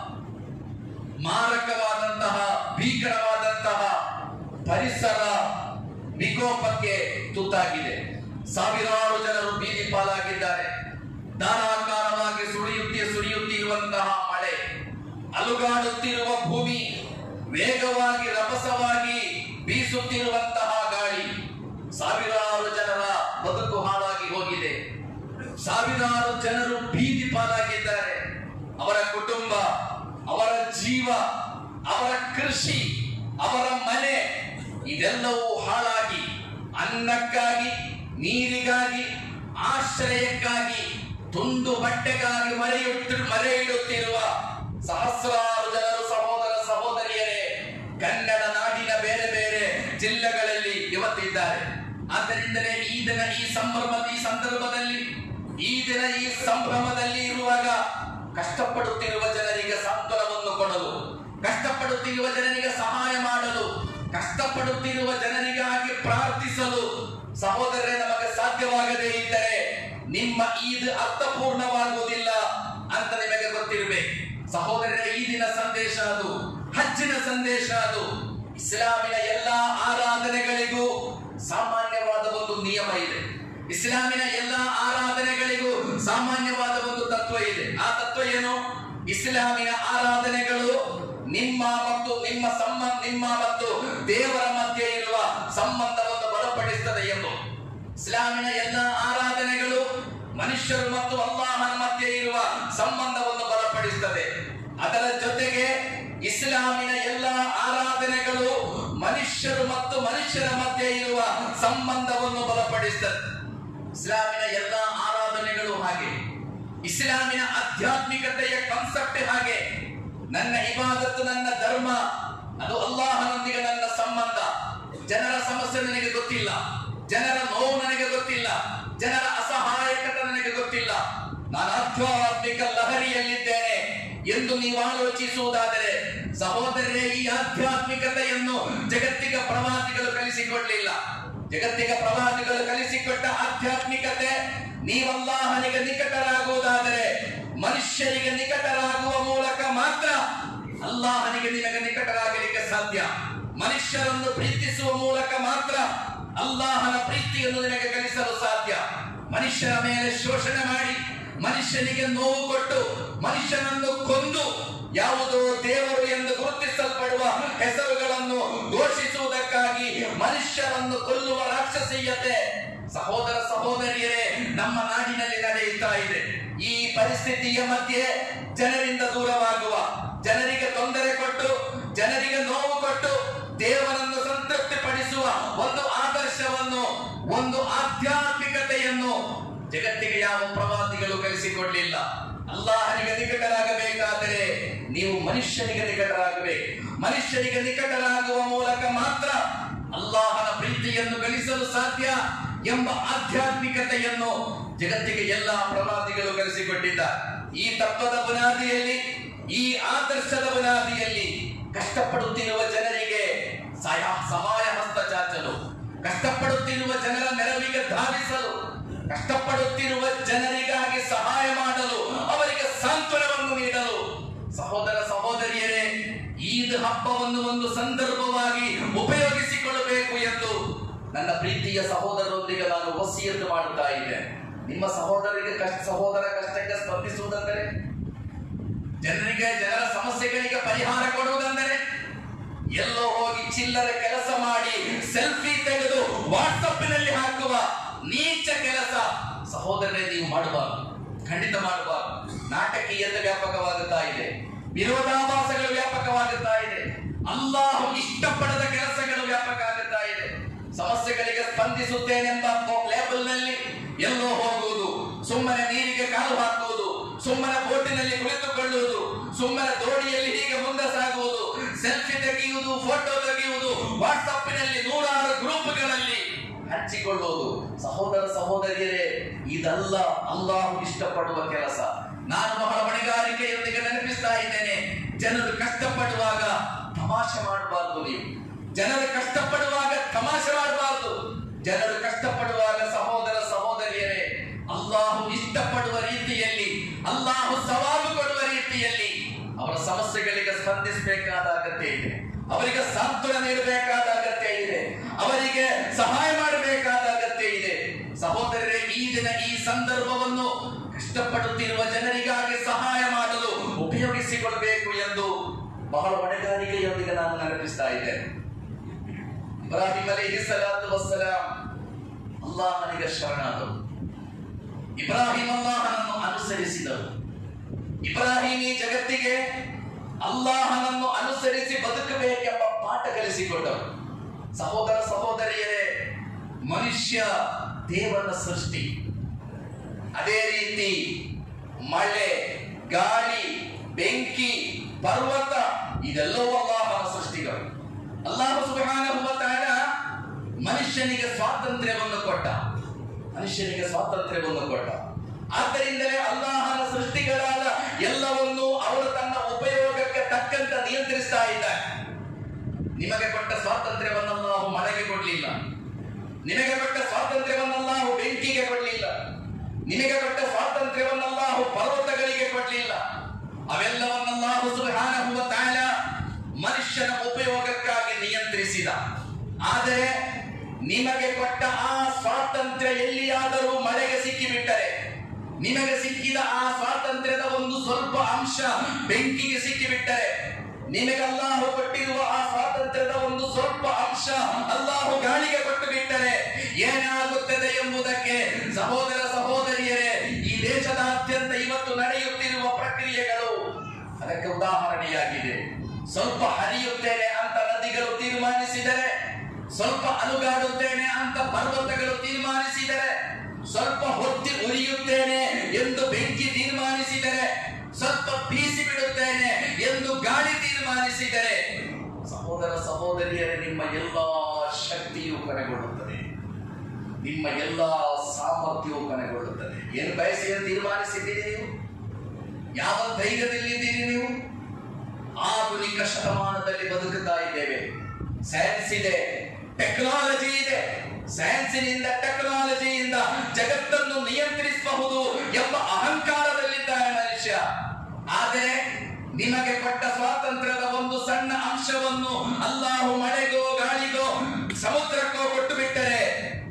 ಮಾರಕವಾದಂತಹ ಭೀಕರವಾದಂತಹ ಪರಿಸರ ವಿಕೋಪಕ್ಕೆ ತುತ್ತಾಗಿದೆ ಸಾವಿರಾರು ಜನರು ಬೀದಿ ಪಾಲಾಗಿದ್ದಾರೆ ಧಾರಾಕಾರವಾಗಿ ಸುಳಿಯುತ್ತಿ ಸುರಿಯುತ್ತಿರುವಂತಹ ಮಳೆ ಅಲುಗಾಡುತ್ತಿರುವ ಭೂಮಿ ವೇಗವಾಗಿ ರಭಸವಾಗಿ ಬೀಸುತ್ತಿರುವಂತಹ ಗಾಳಿ ಸಾವಿರಾರು ಜನರ ಬದುಕು ಹಾಳಾಗಿ ಹೋಗಿದೆ ಸಾವಿರಾರು ಜನರು ಬೀದಿ ಪಾಲಾಗಿದ್ದಾರೆ ಅವರ ಕುಟುಂಬ ಅವರ ಜೀವ ಅವರ ಕೃಷಿ ಅವರ ಮನೆ ಇದೆಲ್ಲವೂ ಹಾಳಾಗಿ ಅನ್ನಕ್ಕಾಗಿ ನೀರಿಗಾಗಿ ಆಶ್ರಯಕ್ಕಾಗಿ ತುಂಡು ಬಟ್ಟೆಗಾಗಿ ಮರೆಯುಟ್ಟು ಮರೆ ಇಡುತ್ತಿರುವ ಸಹಸ್ರಾರು ಜನರು ಸಹೋದರ ಸಹೋದರಿಯರೇ ಕನ್ನಡ ನಾಡಿನ ಬೇರೆ ಬೇರೆ ಜಿಲ್ಲೆಗಳಲ್ಲಿ ಇವತ್ತಿದ್ದಾರೆ ಆದ್ದರಿಂದಲೇ ಈ ದಿನ ಈ ಸಂಭ್ರಮದ ಈ ಸಂದರ್ಭದಲ್ಲಿ ಈ ದಿನ ಈ ಸಂಭ್ರಮದಲ್ಲಿ ಇರುವಾಗ ಕಷ್ಟಪಡುತ್ತಿರುವ ಜನರಿಗೆ ಸಾಂತ್ವನವನ್ನು ಕೊಡಲು ಕಷ್ಟಪಡುತ್ತಿರುವ ಜನರಿಗೆ ಸಹಾಯ ಮಾಡಲು ಕಷ್ಟಪಡುತ್ತಿರುವ ಜನರಿಗಾಗಿ ಪ್ರಾರ್ಥಿಸಲು ಸಹೋದರರೇ ನಮಗೆ ಸಾಧ್ಯವಾಗದೇ ಇದ್ದರೆ ನಿಮ್ಮ ಈದ್ ಅರ್ಥಪೂರ್ಣವಾಗುವುದಿಲ್ಲ ಅಂತ ನಿಮಗೆ ಗೊತ್ತಿರಬೇಕು ಸಹೋದರರೇ ಈದಿನ ಸಂದೇಶ ಅದು ಹಜ್ಜಿನ ಸಂದೇಶ ಅದು ಇಸ್ಲಾಮಿನ ಎಲ್ಲಾ ಆರಾಧನೆಗಳಿಗೂ ಸಾಮಾನ್ಯವಾದ ಒಂದು ನಿಯಮ ಇದೆ ಇಸ್ಲಾಮಿನ ಎಲ್ಲ ಆರಾಧನೆಗಳಿಗೂ ಸಾಮಾನ್ಯವಾದ ಒಂದು ತತ್ವ ಇದೆ ಆ ತತ್ವ ಏನು ಇಸ್ಲಾಮಿನ ಆರಾಧನೆಗಳು ನಿಮ್ಮ ಮತ್ತು ನಿಮ್ಮ ಸಂಬಂಧ ನಿಮ್ಮ ಮತ್ತು ದೇವರ ಮಧ್ಯೆ ಇರುವ ಸಂಬಂಧವನ್ನು ಬಲಪಡಿಸುತ್ತದೆ ಎಂದು ಇಸ್ಲಾಮಿನ ಎಲ್ಲ ಆರಾಧನೆಗಳು ಮನುಷ್ಯರು ಮತ್ತು ಅಲ್ಲಾಹನ ಮಧ್ಯೆ ಇರುವ ಸಂಬಂಧವನ್ನು ಬಲಪಡಿಸುತ್ತದೆ ಅದರ ಜೊತೆಗೆ ಇಸ್ಲಾಮಿನ ಎಲ್ಲ ಆರಾಧನೆಗಳು ಮನುಷ್ಯರು ಮತ್ತು ಮನುಷ್ಯರ ಮಧ್ಯೆ ಇರುವ ಸಂಬಂಧವನ್ನು ಬಲಪಡಿಸುತ್ತದೆ ಇಸ್ಲಾಮಿನ ಎಲ್ಲ ಆರಾಧನೆಗಳು ಹಾಗೆ ಇಸ್ಲಾಮಿನ ಆಧ್ಯಾತ್ಮಿಕತೆಯ ಕಾನ್ಸೆಪ್ಟ್ ಹಾಗೆ ನನ್ನ ಇಬಾದತ್ತು ನನ್ನ ಧರ್ಮ ಅದು ಅಲ್ಲಾಹನೊಂದಿಗೆ ನನ್ನ ಸಂಬಂಧ ಜನರ ಸಮಸ್ಯೆ ನನಗೆ ಗೊತ್ತಿಲ್ಲ ಜನರ ನೋವು ನನಗೆ ಗೊತ್ತಿಲ್ಲ ಜನರ ಅಸಹಾಯಕತೆ ನನಗೆ ಗೊತ್ತಿಲ್ಲ ನಾನು ಆಧ್ಯಾತ್ಮಿಕ ಲಹರಿಯಲ್ಲಿದ್ದೇನೆ ಎಂದು ನೀವು ಆಲೋಚಿಸುವುದಾದರೆ ಸಹೋದರರೇ ಈ ಆಧ್ಯಾತ್ಮಿಕತೆಯನ್ನು ಜಗತ್ತಿಗ ಪ್ರವಾದಿಗಳು ಕಲಿಸಿಕೊಡ್ಲಿಲ್ಲ ಜಗತ್ತಿಗ ಪ್ರವಾದಿಗಳು ಕಲಿಸಿಕೊಟ್ಟ ಆಧ್ಯಾತ್ಮಿಕತೆ ನೀವಲ್ಲಾಹನಿಗೆ ನಿಕಟರಾಗುವುದಾದರೆ ಮನುಷ್ಯರಿಗೆ ನಿಕಟರಾಗುವ ಮೂಲಕ ಮಾತ್ರ ಅಲ್ಲಾಹನಿಗೆ ನಿಮಗೆ ನಿಕಟರಾಗಲಿಕ್ಕೆ ಸಾಧ್ಯ ಮನುಷ್ಯರನ್ನು ಪ್ರೀತಿಸುವ ಮೂಲಕ ಮಾತ್ರ ಅಲ್ಲಾಹನ ಪ್ರೀತಿಯನ್ನು ನಿನಗೆ ಕಲಿಸಲು ಸಾಧ್ಯ ಮನುಷ್ಯರ ಮೇಲೆ ಶೋಷಣೆ ಮಾಡಿ ಮನುಷ್ಯನಿಗೆ ನೋವು ಕೊಟ್ಟು ಮನುಷ್ಯನನ್ನು ಕೊಂದು ಯಾವುದೋ ದೇವರು ಎಂದು ಗುರುತಿಸಲ್ಪಡುವ ಹೆಸರುಗಳನ್ನು ಘೋಷಿಸುವುದಕ್ಕಾಗಿ ಮನುಷ್ಯರನ್ನು ಕೊಲ್ಲುವ ರಾಕ್ಷಸೀಯತೆ ಸಹೋದರ ಸಹೋದರಿಯರೇ ನಮ್ಮ ನಾಡಿನಲ್ಲಿ ನಡೆಯುತ್ತಾ ಇದೆ ಈ ಪರಿಸ್ಥಿತಿಯ ಮಧ್ಯೆ ಜನರಿಂದ ದೂರವಾಗುವ ಜನರಿಗೆ ತೊಂದರೆ ಕೊಟ್ಟು ಜನರಿಗೆ ನೋವು ಕೊಟ್ಟು ದೇವರನ್ನು ಸಂತೃಪ್ತಿಪಡಿಸುವ ಒಂದು ಆದರ್ಶವನ್ನು ಒಂದು ಆಧ್ಯಾತ್ಮಿಕತೆಯನ್ನು ಜಗತ್ತಿಗೆ ಯಾವ ಪ್ರವಾದಿಗಳು ಕಲಿಸಿಕೊಡ್ಲಿಲ್ಲ ಅಲ್ಲಾಹನಿಗೆ ನಿಕಟರಾಗಬೇಕಾದರೆ ನೀವು ಮನುಷ್ಯನಿಗೆ ನಿಕಟರಾಗಬೇಕು ಮನುಷ್ಯನಿಗೆ ನಿಕಟರಾಗುವ ಮೂಲಕ ಮಾತ್ರ ಅಲ್ಲಾಹನ ಪ್ರೀತಿಯನ್ನು ಗಳಿಸಲು ಸಾಧ್ಯ ಎಂಬ ಆಧ್ಯಾತ್ಮಿಕತೆಯನ್ನು ಜಗತ್ತಿಗೆ ಎಲ್ಲ ಪ್ರವಾದಿಗಳು ಕಲಿಸಿಕೊಟ್ಟಿದ್ದಾರೆ ಈ ತತ್ವದ ಬುನಾದಿಯಲ್ಲಿ ಈ ಆದರ್ಶದ ಬುನಾದಿಯಲ್ಲಿ ಕಷ್ಟಪಡುತ್ತಿರುವ ಜನರಿಗೆ ಸಹಾಯ ಸಹಾಯ ಹಸ್ತ ಚಾಚಲು ಕಷ್ಟಪಡುತ್ತಿರುವ ಜನರ ನೆರವಿಗೆ ಧಾವಿಸಲು ಕಷ್ಟಪಡುತ್ತಿರುವ ಜನರಿಗಾಗಿ ಸಹಾಯ ಮಾಡಲು ಅವರಿಗೆ ಸಾಂತ್ವನವನ್ನು ನೀಡಲು ಸಹೋದರ ಸಹೋದರಿಯರೇ ಈದ್ ಹಬ್ಬವನ್ನು ಒಂದು ಸಂದರ್ಭವಾಗಿ ಉಪಯೋಗಿಸಿಕೊಳ್ಳಬೇಕು ಎಂದು ನನ್ನ ಪ್ರೀತಿಯ ಸಹೋದರರೊಂದಿಗೆ ನಾನು ವಸಿಯತ್ತು ಮಾಡುತ್ತಾ ಇದ್ದೇನೆ ನಿಮ್ಮ ಸಹೋದರಿಗೆ ಕಷ್ಟ ಸಹೋದರ ಕಷ್ಟಕ್ಕೆ ಸ್ಪಂದಿಸುವುದೆಂದರೆ ಜನರಿಗೆ ಜನರ ಸಮಸ್ಯೆಗಳಿಗೆ ಪರಿಹಾರ ಕೊಡುವುದೆಂದರೆ ಎಲ್ಲೋ ಹೋಗಿ ಚಿಲ್ಲರೆ ಕೆಲಸ ಮಾಡಿ ಸೆಲ್ಫಿ ತೆಗೆದು ವಾಟ್ಸಪ್ಪಿನಲ್ಲಿ ಹಾಕುವ ನೀಚ ಕೆಲಸ ಸಹೋದರರೇ ನೀವು ಮಾಡಬಾರದು ಖಂಡಿತ ಮಾಡಬಾರದು ನಾಟಕೀಯತೆ ವ್ಯಾಪಕವಾಗುತ್ತಾ ಇದೆ ವಿರೋಧಾಭಾಸಗಳು ವ್ಯಾಪಕವಾಗುತ್ತಾ ಇದೆ ಅಲ್ಲಾಹು ಇಷ್ಟಪಡದ ಕೆಲಸಗಳು ವ್ಯಾಪಕ ಆಗುತ್ತಾ ಇದೆ ಸಮಸ್ಯೆಗಳಿಗೆ ಸ್ಪಂದಿಸುತ್ತೇನೆಂಬ ಲೇಬಲ್ ನಲ್ಲಿ ಎಲ್ಲೋ ಹೋಗುವುದು ಸುಮ್ಮನೆ ನೀರಿಗೆ ಕಾಲು ಹಾಕುವುದು ಸುಮ್ಮನೆ ಬೋಟಿನಲ್ಲಿ ಕುಳಿತುಕೊಳ್ಳುವುದು ಸುಮ್ಮನೆ ದೋಣಿಯಲ್ಲಿ ಹೀಗೆ ಮುಂದೆ ಸಾಗುವುದು ಸೆಲ್ಫಿ ತೆಗೆಯುವುದು ಫೋಟೋ ತೆಗೆಯುವುದು ವಾಟ್ಸಪ್ಪಿನಲ್ಲಿ ನೂರಾರು ಗ್ರೂಪ್ಗಳಲ್ಲಿ ಹಂಚಿಕೊಳ್ಳುವುದು ಸಹೋದರ ಸಹೋದರಿಯರೇ ಇದಲ್ಲ ಅಲ್ಲಾಹು ಇಷ್ಟಪಡುವ ಕೆಲಸ ನಾನು ಬಹಳ ಹೊಣೆಗಾರಿಕೆಯೊಂದಿಗೆ ನೆನಪಿಸ್ತಾ ಇದ್ದೇನೆ ಜನರು ಕಷ್ಟಪಡುವಾಗ ತಮಾಷೆ ಮಾಡಬಾರದು ನೀವು ಜನರು ಕಷ್ಟಪಡುವಾಗ ತಮಾಷೆ ಮಾಡಬಾರದು ಜನರು ಕಷ್ಟಪಡುವಾಗ ಸಹೋದರ ಸಹೋದರಿಯರೇ ಅಲ್ಲಾಹು ಇಷ್ಟಪಡುವ ರೀತಿಯಲ್ಲಿ ಅಲ್ಲಾಹು ಸವಾಲು ಕೊಡುವ ರೀತಿಯಲ್ಲಿ ಅವರ ಸಮಸ್ಯೆಗಳಿಗೆ ಸ್ಪಂದಿಸಬೇಕಾದ ಅಗತ್ಯ ಇದೆ ಅವರಿಗೆ ಸಾಂತ್ವನ ನೀಡಬೇಕಾದ ಅಗತ್ಯ ಇದೆ ಅವರಿಗೆ ಸಹಾಯ ಮಾಡಬೇಕಾದ ಅಗತ್ಯ ಇದೆ ಸಹೋದರರೇ ಈ ದಿನ ಈ ಸಂದರ್ಭವನ್ನು ಕಷ್ಟಪಡುತ್ತಿರುವ ಜನರಿಗಾಗಿ ಸಹಾಯ ಮಾಡಲು ಉಪಯೋಗಿಸಿಕೊಳ್ಳಬೇಕು ಎಂದು ಬಹಳ ಹೊಣೆಗಾರಿಕೆಯೊಂದಿಗೆ ನಾನು ನೆನಪಿಸ್ತಾ ಇದ್ದೇನೆ ಇಬ್ರಾಹಿಂ ಅಲೈಹಿ ಸಲಾತು ವಸ್ಸಲಾಂ ಅಲ್ಲಾಹನಿಗೆ ಶರಣಾದರು ಇಬ್ರಾಹಿಂ ಅಲ್ಲಾಹನನ್ನು ಅನುಸರಿಸಿದರು ಇಬ್ರಾಹಿಂ ಈ ಜಗತ್ತಿಗೆ ಅಲ್ಲಾಹನನ್ನು ಅನುಸರಿಸಿ ಬದುಕಬೇಕೆಂಬ ಪಾಠ ಕಲಿಸಿಕೊಟ್ಟರು ಸಹೋದರ ಸಹೋದರಿಯರೇ ಮನುಷ್ಯ ದೇವರ ಸೃಷ್ಟಿ ಅದೇ ರೀತಿ ಮಳೆ ಗಾಳಿ ಬೆಂಕಿ ಪರ್ವತ ಇದೆಲ್ಲವೂ ಅಲ್ಲಾಹನ ಸೃಷ್ಟಿಗಳು ಅಲ್ಲಾಹ ಸುಬ್ಹಾನಹು ವ ತಆಲ ಮನುಷ್ಯನಿಗೆ ಸ್ವಾತಂತ್ರ್ಯವನ್ನು ಕೊಟ್ಟ ಮನುಷ್ಯನಿಗೆ ಸ್ವಾತಂತ್ರ್ಯವನ್ನು ಕೊಟ್ಟ ಆದ್ದರಿಂದಲೇ ಅಲ್ಲಾಹನ ಸೃಷ್ಟಿಗಳಾದ ಎಲ್ಲವನ್ನು ಅವರು ತನ್ನ ಉಪಯೋಗಕ್ಕೆ ತಕ್ಕಂತ ನಿಯಂತ್ರಿಸ್ತಾ ಇದ್ದಾರೆ ನಿಮಗೆ ಕೊಟ್ಟ ಸ್ವಾತಂತ್ರ್ಯವನ್ನು ಅಲ್ಲಾಹು ಮಳೆಗೆ ಕೊಡಲಿಲ್ಲ ನಿಮಗೆ ಕೊಟ್ಟ ಸ್ವಾತಂತ್ರ್ಯವನ್ನು ಅಲ್ಲಾಹು ಬೆಂಕಿಗೆ ಕೊಡಲಿಲ್ಲ ನಿಮಗೆ ಕೊಟ್ಟ ಸ್ವಾತಂತ್ರ್ಯವನ್ನು ಅಲ್ಲಾಹು ಪರ್ವತಗಳಿಗೆ ಕೊಡಲಿಲ್ಲ ಅವೆಲ್ಲವನ್ನಲ್ಲಾಹು ಸುಬ್ಹಾನಹು ವ ತಆಲ ಮನುಷ್ಯನ ಉಪಯೋಗಕ್ಕಾಗಿ ನಿಯಂತ್ರಿಸಿದ ಆದರೆ ನಿಮಗೆ ಕೊಟ್ಟ ಆ ಸ್ವಾತಂತ್ರ್ಯ ಸ್ವಾತಂತ್ರ್ಯ ಎಲ್ಲಿಯಾದರೂ ಮಳೆಗೆ ಸಿಕ್ಕಿಬಿಟ್ಟರೆ ನಿಮಗೆ ಸಿಕ್ಕಿದ ಆ ಸ್ವಾತಂತ್ರ್ಯದ ಒಂದು ಸ್ವಲ್ಪ ಅಂಶ ಬೆಂಕಿಗೆ ಸಿಕ್ಕಿಬಿಟ್ಟರೆ ನಿಮಗೆ ಅಲ್ಲಾಹು ಕೊಟ್ಟಿರುವ ಆ ಸ್ವಾತಂತ್ರ್ಯದ ಒಂದು ಸ್ವಲ್ಪ ಅಂಶ ಅಲ್ಲಾಹು ಗಾಳಿಗೆ ಕೊಟ್ಟು ಬಿಟ್ಟರೆ ಏನಾಗುತ್ತದೆ ಎಂಬುದಕ್ಕೆ ಸಹೋದರ ಸಹೋದರಿಯರೇ ಈ ದೇಶದಾದ್ಯಂತ ಇವತ್ತು ನಡೆಯುತ್ತಿರುವ ಪ್ರಕ್ರಿಯೆಗಳು ಅದಕ್ಕೆ ಉದಾಹರಣೆಯಾಗಿದೆ ಸ್ವಲ್ಪ ಹರಿಯುತ್ತೇನೆ ಅಂತ ನದಿಗಳು ತೀರ್ಮಾನಿಸಿದರೆ ಸ್ವಲ್ಪ ಅಲುಗಾಡುತ್ತೇನೆ ಅಂತ ಪರ್ವತಗಳು ತೀರ್ಮಾನಿಸಿದರೆ ಸ್ವಲ್ಪ ಹೊತ್ತಿ ಉರಿಯುತ್ತೇನೆ ಎಂದು ಬೆಂಕಿ ತೀರ್ಮಾನಿಸಿದರೆ ಸ್ವಲ್ಪ ಬೀಸಿ ಬಿಡುತ್ತೇನೆ ಎಂದು ಗಾಳಿ ತೀರ್ಮಾನಿಸಿದರೆ ಸಹೋದರ ಸಹೋದರಿಯರೇ ನಿಮ್ಮ ಎಲ್ಲಾ ಶಕ್ತಿಯು ಕೊನೆಗೊಳ್ಳುತ್ತದೆ ನಿಮ್ಮ ಎಲ್ಲಾ ಸಾಮರ್ಥ್ಯವು ಕೊನೆಗೊಳ್ಳುತ್ತದೆ ಏನು ಬಯಸಿ ಎಂದು ತೀರ್ಮಾನಿಸಿದ್ದೀರಿ ನೀವು ಯಾವ ಧೈರ್ಯದಲ್ಲಿದ್ದೀರಿ ನೀವು ಆಧುನಿಕ ಶತಮಾನದಲ್ಲಿ ಬದುಕುತ್ತಾ ಇದ್ದೇವೆ ಸೈನ್ಸ್ ಇದೆ ಟೆಕ್ನಾಲಜಿ ಇದೆ ಸೈನ್ಸಿನಿಂದ ಟೆಕ್ನಾಲಜಿಯಿಂದ ಜಗತ್ತನ್ನು ನಿಯಂತ್ರಿಸಬಹುದು ಎಂಬ ಅಹಂಕಾರದಲ್ಲಿದ್ದಾನೆ ಮನುಷ್ಯ ಆದರೆ ನಿಮಗೆ ಕೊಟ್ಟ ಸ್ವಾತಂತ್ರ್ಯದ ಒಂದು ಸಣ್ಣ ಅಂಶವನ್ನು ಅಲ್ಲಾಹು ಮಳೆಗೋ ಗಾಳಿಗೋ ಸಮುದ್ರಕ್ಕೋ ಕೊಟ್ಟು ಬಿಟ್ಟರೆ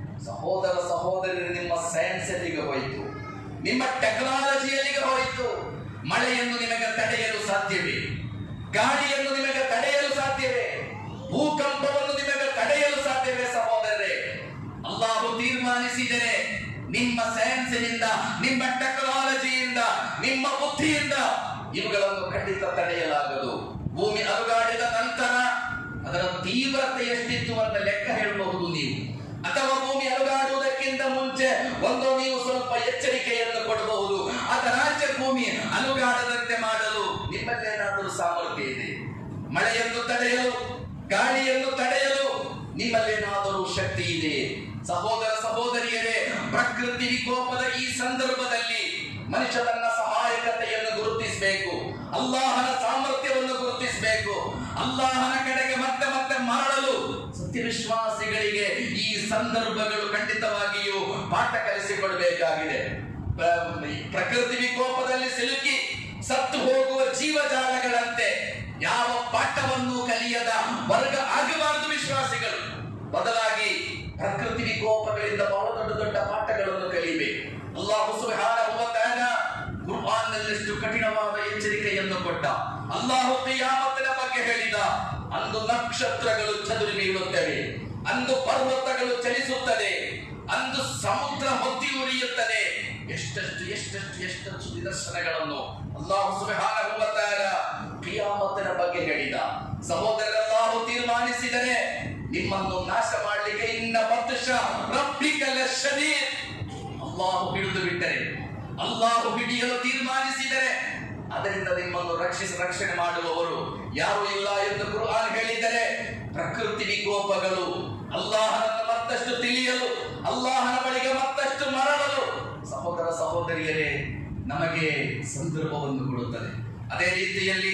ಸಹೋದರ ಸಹೋದರರು ನಿಮ್ಮ ಸೈನ್ಸ್ ಎಲ್ಲಿಗೆ ಹೋಯಿತು ನಿಮ್ಮ ಟೆಕ್ನಾಲಜಿ ಎಲ್ಲಿಗೆ ಹೋಯಿತು ಮಳೆಯನ್ನು ನಿಮಗೆ ತಡೆಯಲು ಸಾಧ್ಯವೇ ಗಾಳಿಯನ್ನು ನಿಮಗೆ ತಡೆಯಲು ಸಾಧ್ಯವೇ ಭೂಕಂಪವನ್ನು ನಿಮಗೆ ತಡೆಯಲು ಸಾಧ್ಯವೇ ಸಹೋದರರೇ ಅಲ್ಲಾಹು ತೀರ್ಮಾನಿಸಿದರೆ ನಿಮ್ಮ ಸೈನ್ಸಿನಿಂದ ನಿಮ್ಮ ಟೆಕ್ನಾಲಜಿಯಿಂದ ನಿಮ್ಮ ಬುದ್ಧಿಯಿಂದ ಇವುಗಳನ್ನು ಖಂಡಿತ ತಡೆಯಲಾಗದು ಭೂಮಿ ಅಲುಗಾಡಿದ ನಂತರ ಅದರ ತೀವ್ರತೆ ಎಷ್ಟಿತ್ತು ಅಂತ ಲೆಕ್ಕ ಹೇಳಬಹುದು ನೀವು ಅಥವಾ ಭೂಮಿ ಅಲುಗಾಡುವುದಕ್ಕಿಂತ ಮುಂಚೆ ಒಂದು ನೀವು ಸ್ವಲ್ಪ ಎಚ್ಚರಿಕೆಯನ್ನು ಕೊಡಬಹುದು ಅದರಾಚೆ ಭೂಮಿ ಅಲುಗಾಡದಂತೆ ಮಾಡಲು ನಿಮ್ಮಲ್ಲೇನಾದರೂ ಸಾಮರ್ಥ್ಯ ಇದೆ ಮಳೆಯನ್ನು ತಡೆಯಲು ಗಾಳಿಯನ್ನು ತಡೆಯಲು ನಿಮ್ಮಲ್ಲೇನಾದರೂ ಶಕ್ತಿ ಇದೆ ಸಹೋದರ ಸಹೋದರಿಯರೇ ಪ್ರಕೃತಿ ವಿಕೋಪದ ಈ ಸಂದರ್ಭದಲ್ಲಿ ಮನುಷ್ಯ ತನ್ನ ಸಹಾಯಕತೆಯನ್ನು ಗುರುತಿಸಬೇಕು ಅಲ್ಲಾಹನ ಸಾಮರ್ಥ್ಯವನ್ನು ಗುರುತಿಸಬೇಕು ಅಲ್ಲಾಹನ ಕಡೆಗೆ ಮತ್ತೆ ಮತ್ತೆ ಮರಳಲು ಸತ್ಯವಿಶ್ವಾಸಿಗಳಿಗೆ ಈ ಸಂದರ್ಭಗಳು ಖಂಡಿತವಾಗಿಯೂ ಪಾಠ ಕಲಿಸಿಕೊಡಬೇಕಾಗಿದೆ ಪ್ರ- ಪ್ರಕೃತಿ ವಿಕೋಪದಲ್ಲಿ ಸಿಲುಕಿ ಸತ್ತು ಹೋಗುವ ಜೀವಜಾಲಗಳಂತೆ ಯಾವ ಪಾಠವನ್ನು ಕಲಿಯದ ವರ್ಗ ಆಗಬಾರದು ವಿಶ್ವಾಸಿಗಳು ಬದಲಾಗಿ ಪ್ರಕೃತಿ ವಿಕೋಪಗಳಿಂದ ಬಹಳ ದೊಡ್ಡ ದೊಡ್ಡ ಪಾಠಗಳನ್ನು ಕಲಿಬೇಕು ಅಲ್ಲಾಹು ಸುಬ್ಹಾನಹು ವ ತಆಲಾ ಕುರ್ಆನ್ನಲ್ಲಿಷ್ಟು ಕಠಿಣವಾದ ಎಚ್ಚರಿಕೆಯನ್ನು ಕೊಟ್ಟ ಅಲ್ಲಾಹು ಕಿಯಾಮತ್ತಿನ ಬಗ್ಗೆ ಹೇಳಿದ ಅಂದು ನಕ್ಷತ್ರಗಳು ಚದುರಿ ಬೀಳುತ್ತವೆ ಅಂದು ಪರ್ವತಗಳು ಚಲಿಸುತ್ತದೆ ಅಂದು ಸಮುದ್ರ ಹೊತ್ತಿ ಉರಿಯುತ್ತದೆ ಎಷ್ಟೆಷ್ಟು ಎಷ್ಟೆಷ್ಟು ಎಷ್ಟೆಷ್ಟು ನಿದರ್ಶನಗಳನ್ನು ಅಲ್ಲಾಹು ಸುಬ್ಹಾನಹು ವ ತಆಲಾ ಕಿಯಾಮತ್ತಿನ ಬಗ್ಗೆ ಹೇಳಿದ ಸಹೋದರರಲ್ಲಾಹು ತೀರ್ಮಾನಿಸಿದರೆ ನಿಮ್ಮನ್ನು ನಾಶ ಮಾಡಲಿಕ್ಕೆ ಇನ್ನ ಬರ್ತಶ ರಬ್ಬಿಕಲ ಶದೀದ್ ಅಲ್ಲಾಹು ಹಿಡಿದು ಬಿಟ್ಟರೆ ಅಲ್ಲಾಹು ಹಿಡಿಯಲು ತೀರ್ಮಾನಿಸಿದರೆ ಅದರಿಂದ ನಿಮ್ಮನ್ನು ರಕ್ಷಿಸಿ ರಕ್ಷಣೆ ಮಾಡುವವರು ಯಾರು ಇಲ್ಲ ಎಂದು ಕುರ್ಆನ್ ಹೇಳಿದರೆ ಪ್ರಕೃತಿ ವಿಕೋಪಗಳು ಅಲ್ಲಾಹನನ್ನು ಮತ್ತಷ್ಟು ತಿಳಿಯಲು ಅಲ್ಲಾಹನ ಬಳಿಗೆ ಮತ್ತಷ್ಟು ಮರಳಲು ಸಹೋದರ ಸಹೋದರಿಯರೇ ನಮಗೆ ಸಂದರ್ಭವನ್ನು ಕೊಡುತ್ತದೆ ಅದೇ ರೀತಿಯಲ್ಲಿ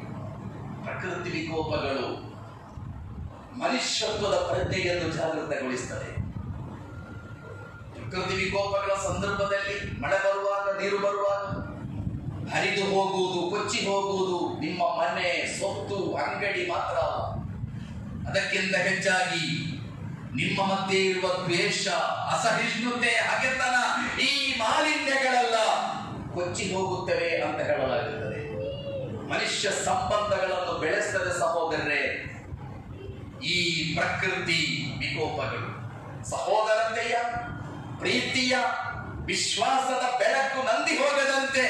ಪ್ರಕೃತಿ ವಿಕೋಪಗಳು ಮನುಷ್ಯತ್ವದ ಪ್ರಜ್ಞೆಯನ್ನು ಜಾಗೃತಗೊಳಿಸ್ತದೆ ಪ್ರಕೃತಿ ವಿಕೋಪಗಳ ಸಂದರ್ಭದಲ್ಲಿ ಮಳೆ ಬರುವಾಗ ನೀರು ಬರುವಾಗ ಹರಿದು ಹೋಗುವುದು ಕೊಚ್ಚಿ ಹೋಗುವುದು ನಿಮ್ಮ ಮನೆ ಸೊತ್ತು ಅಂಗಡಿ ಮಾತ್ರ ಅಲ್ಲ. ಅದಕ್ಕಿಂತ ಹೆಚ್ಚಾಗಿ ನಿಮ್ಮ ಮಧ್ಯೆ ಇರುವ ದ್ವೇಷ ಅಸಹಿಷ್ಣುತೆ ಹಗೆತನ ಈ ಮಾಲಿನ್ಯಗಳೆಲ್ಲ ಕೊಚ್ಚಿ ಹೋಗುತ್ತವೆ ಅಂತ ಹೇಳಲಾಗುತ್ತದೆ ಮನುಷ್ಯ ಸಂಬಂಧಗಳನ್ನು ಬೆಳೆಸ್ತದೆ ಸಹೋದರರೇ ಈ ಪ್ರಕೃತಿ ವಿಕೋಪಗಳು ಸಹೋದರತೆಯ ಪ್ರೀತಿಯ ವಿಶ್ವಾಸದ ಬೆಳಕು ನಂದಿ ಹೋಗದಂತೆ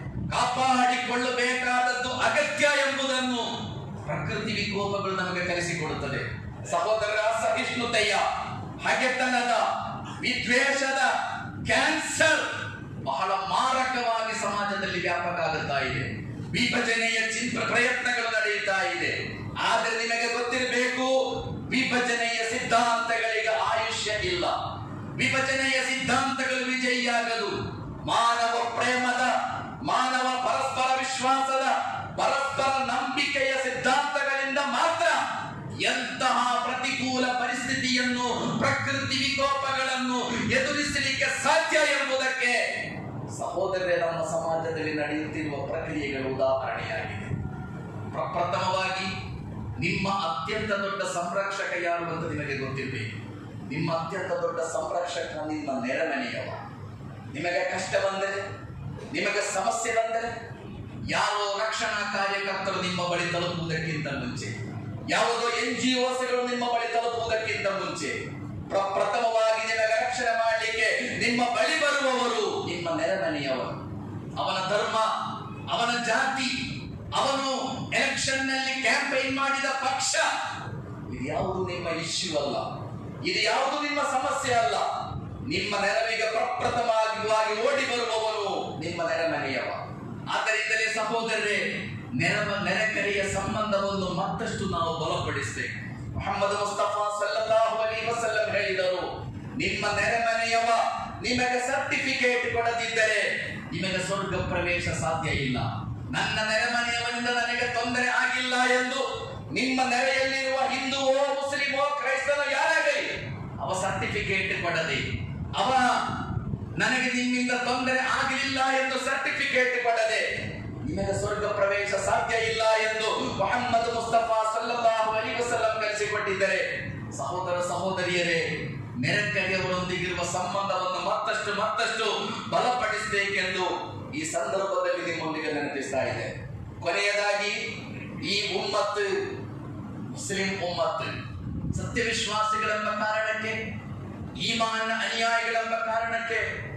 ಕಾಪಾಡಿಕೊಳ್ಳಬೇಕಾದದ್ದು ಅಗತ್ಯ ಎಂಬುದನ್ನು ಪ್ರಕೃತಿ ವಿಕೋಪಗಳು ನಮಗೆ ಕಲಿಸಿಕೊಡುತ್ತದೆ ಸಹೋದರರ ಅಸಹಿಷ್ಣುತೆಯ ಹಗೆತನದ ವಿದ್ವೇಷದ ಕ್ಯಾನ್ಸರ್ ಬಹಳ ಮಾರಕವಾಗಿ ಸಮಾಜದಲ್ಲಿ ವ್ಯಾಪಕ ಆಗುತ್ತಾ ಇದೆ ವಿಭಜನೆಯ ಚಿಂತ ಪ್ರಯತ್ನಗಳು ನಡೆಯುತ್ತಾ ಇದೆ ಆದ್ರೆ ನಿಮಗೆ ಗೊತ್ತಿರಬೇಕು ವಿಭಜನೆಯ ಸಿದ್ಧಾಂತಗಳಿಗೆ ಆಯುಷ್ಯ ಇಲ್ಲ ವಿಭಜನೆಯ ಸಿದ್ಧಾಂತಗಳು ವಿಜಯಿಯಾಗದು ಮಾನವ ಪ್ರೇಮದ ಮಾನವ ಪರಸ್ಪರ ವಿಶ್ವಾಸದ ಪರಸ್ಪರ ನಂಬಿಕೆಯ ಸಿದ್ಧಾಂತಗಳಿಂದ ಮಾತ್ರ ಎಂತಹ ಪ್ರತಿಕೂಲ ಪರಿಸ್ಥಿತಿಯನ್ನು ಪ್ರಕೃತಿ ವಿಕೋಪಗಳನ್ನು ಎದುರಿಸಲಿಕ್ಕೆ ಸಾಧ್ಯ ಎಂಬುದಕ್ಕೆ ಸಹೋದರರೇ ನಮ್ಮ ಸಮಾಜದಲ್ಲಿ ನಡೆಯುತ್ತಿರುವ ಪ್ರಕ್ರಿಯೆಗಳು ಉದಾಹರಣೆಯಾಗಿದೆ ಪ್ರಪ್ರಥಮವಾಗಿ ನಿಮ್ಮ ಅತ್ಯಂತ ದೊಡ್ಡ ಸಂರಕ್ಷಕ ಯಾರು ಅಂತ ನಿಮಗೆ ಗೊತ್ತಿರಬೇಕು ನಿಮ್ಮ ಅತ್ಯಂತ ದೊಡ್ಡ ಸಂರಕ್ಷಕ ನಿಮ್ಮ ನೆರೆಮನೆಯವ ನಿಮಗೆ ಕಷ್ಟ ಬಂದರೆ ನಿಮಗೆ ಸಮಸ್ಯೆ ಬಂದರೆ ಯಾರೋ ರಕ್ಷಣಾ ಕಾರ್ಯಕರ್ತರು ನಿಮ್ಮ ಬಳಿ ತಲುಪುವುದಕ್ಕಿಂತ ಮುಂಚೆ ಯಾವುದೋ ಎನ್ ಜಿ ಓಸ್ಗಳು ನಿಮ್ಮ ಬಳಿ ತಲುಪುವುದಕ್ಕಿಂತ ಮುಂಚೆ ಪ್ರ- ಪ್ರಥಮವಾಗಿ ನಿಮಗೆ ರಕ್ಷಣೆ ಮಾಡಲಿಕ್ಕೆ ನಿಮ್ಮ ಬಳಿ ಬರುವವರು ನಿಮ್ಮ ನೆರೆಮನೆಯವರು ಅವನ ಧರ್ಮ ಅವನ ಜಾತಿ ಅವನು ಎಲೆಕ್ಷನ್ ನಲ್ಲಿ ಕ್ಯಾಂಪೇನ್ ಮಾಡಿದ ಪಕ್ಷ ಇದು ಯಾವುದು ನಿಮ್ಮ ಇಶ್ಯೂ ಅಲ್ಲ ಇದು ಯಾವುದು ನಿಮ್ಮ ಸಮಸ್ಯೆ ಅಲ್ಲ ನಿಮ್ಮ ನೆರವಿಗೆ ಪ್ರಪ್ರಥಮವಾಗಿ ಓಡಿ ಬರುವವನು ನಿಮ್ಮ ನೆರೆಮನೆಯವ ಆದ್ದರಿಂದಲೇ ಸಹೋದರರೇ ನೆರವ ನೆರೆಕರೆಯ ಸಂಬಂಧವನ್ನು ಮತ್ತಷ್ಟು ನಾವು ಬಲಪಡಿಸಬೇಕು ಮೊಹಮ್ಮದ್ ಮುಸ್ತಫಾ ಸಲ್ಲಲ್ಲಾಹು ಅಲೈಹಿ ವಸಲ್ಲಂ ಹೇಳಿದರು ನಿಮ್ಮ ನೆರೆಮನೆಯವ ನಿಮಗೆ ಸರ್ಟಿಫಿಕೇಟ್ ಕೊಡದಿದ್ದರೆ ನಿಮಗೆ ಸ್ವರ್ಗ ಪ್ರವೇಶ ಸಾಧ್ಯ ಇಲ್ಲ ನನ್ನ ನೆರೆಮನೆಯವರಿಂದ ನನಗೆ ತೊಂದರೆ ಆಗಿಲ್ಲ ಎಂದು ನಿಮ್ಮ ನೆರೆಯಲ್ಲಿರುವ ಹಿಂದುವೋ ಮುಸ್ಲಿಮೋ ಕ್ರೈಸ್ತನೋ ಯಾರಾಗಲಿ ಅವ ಸರ್ಟಿಫಿಕೇಟ್ ಕೊಡದೆ ಅವ ನನಗೆ ನಿಮ್ಮಿಂದ ತೊಂದರೆ ಆಗಲಿಲ್ಲ ಎಂದು ಸರ್ಟಿಫಿಕೇಟ್ ಕೊಡದೆ ನಿಮಗೆ ಸ್ವರ್ಗ ಪ್ರವೇಶ ಸಾಧ್ಯ ಇಲ್ಲ ಎಂದು ಮೊಹಮ್ಮದ್ ಮುಸ್ತಫಾ ಸಲ್ಲಲ್ಲಾಹು ಅಲೈಹಿ ವಸಲ್ಲಂ ಕಲಿಸಿಕೊಟ್ಟಿದ್ದಾರೆ ಸಹೋದರ ಸಹೋದರಿಯರೇ ನೆರೆಕರೆಯವರೊಂದಿಗಿರುವ ಸಂಬಂಧವನ್ನು ಮತ್ತಷ್ಟು ಮತ್ತಷ್ಟು ಬಲಪಡಿಸಬೇಕೆಂದು ಈ ಸಂದರ್ಭದಲ್ಲಿ ನಿಮ್ಮೊಂದಿಗೆ ನೆನಪಿಸ್ತಾ ಇದೆ ಕೊನೆಯದಾಗಿ ಈ ಉಮ್ಮತ್ತು ಮುಸ್ಲಿಂ ಉಮ್ಮತ್ತು ಸತ್ಯವಿಶ್ವಾಸಿಗಳೆಂಬ ಕಾರಣಕ್ಕೆ ಈಮಾನ್ ಅನುಯಾಯಿಗಳೆಂಬ ಕಾರಣಕ್ಕೆ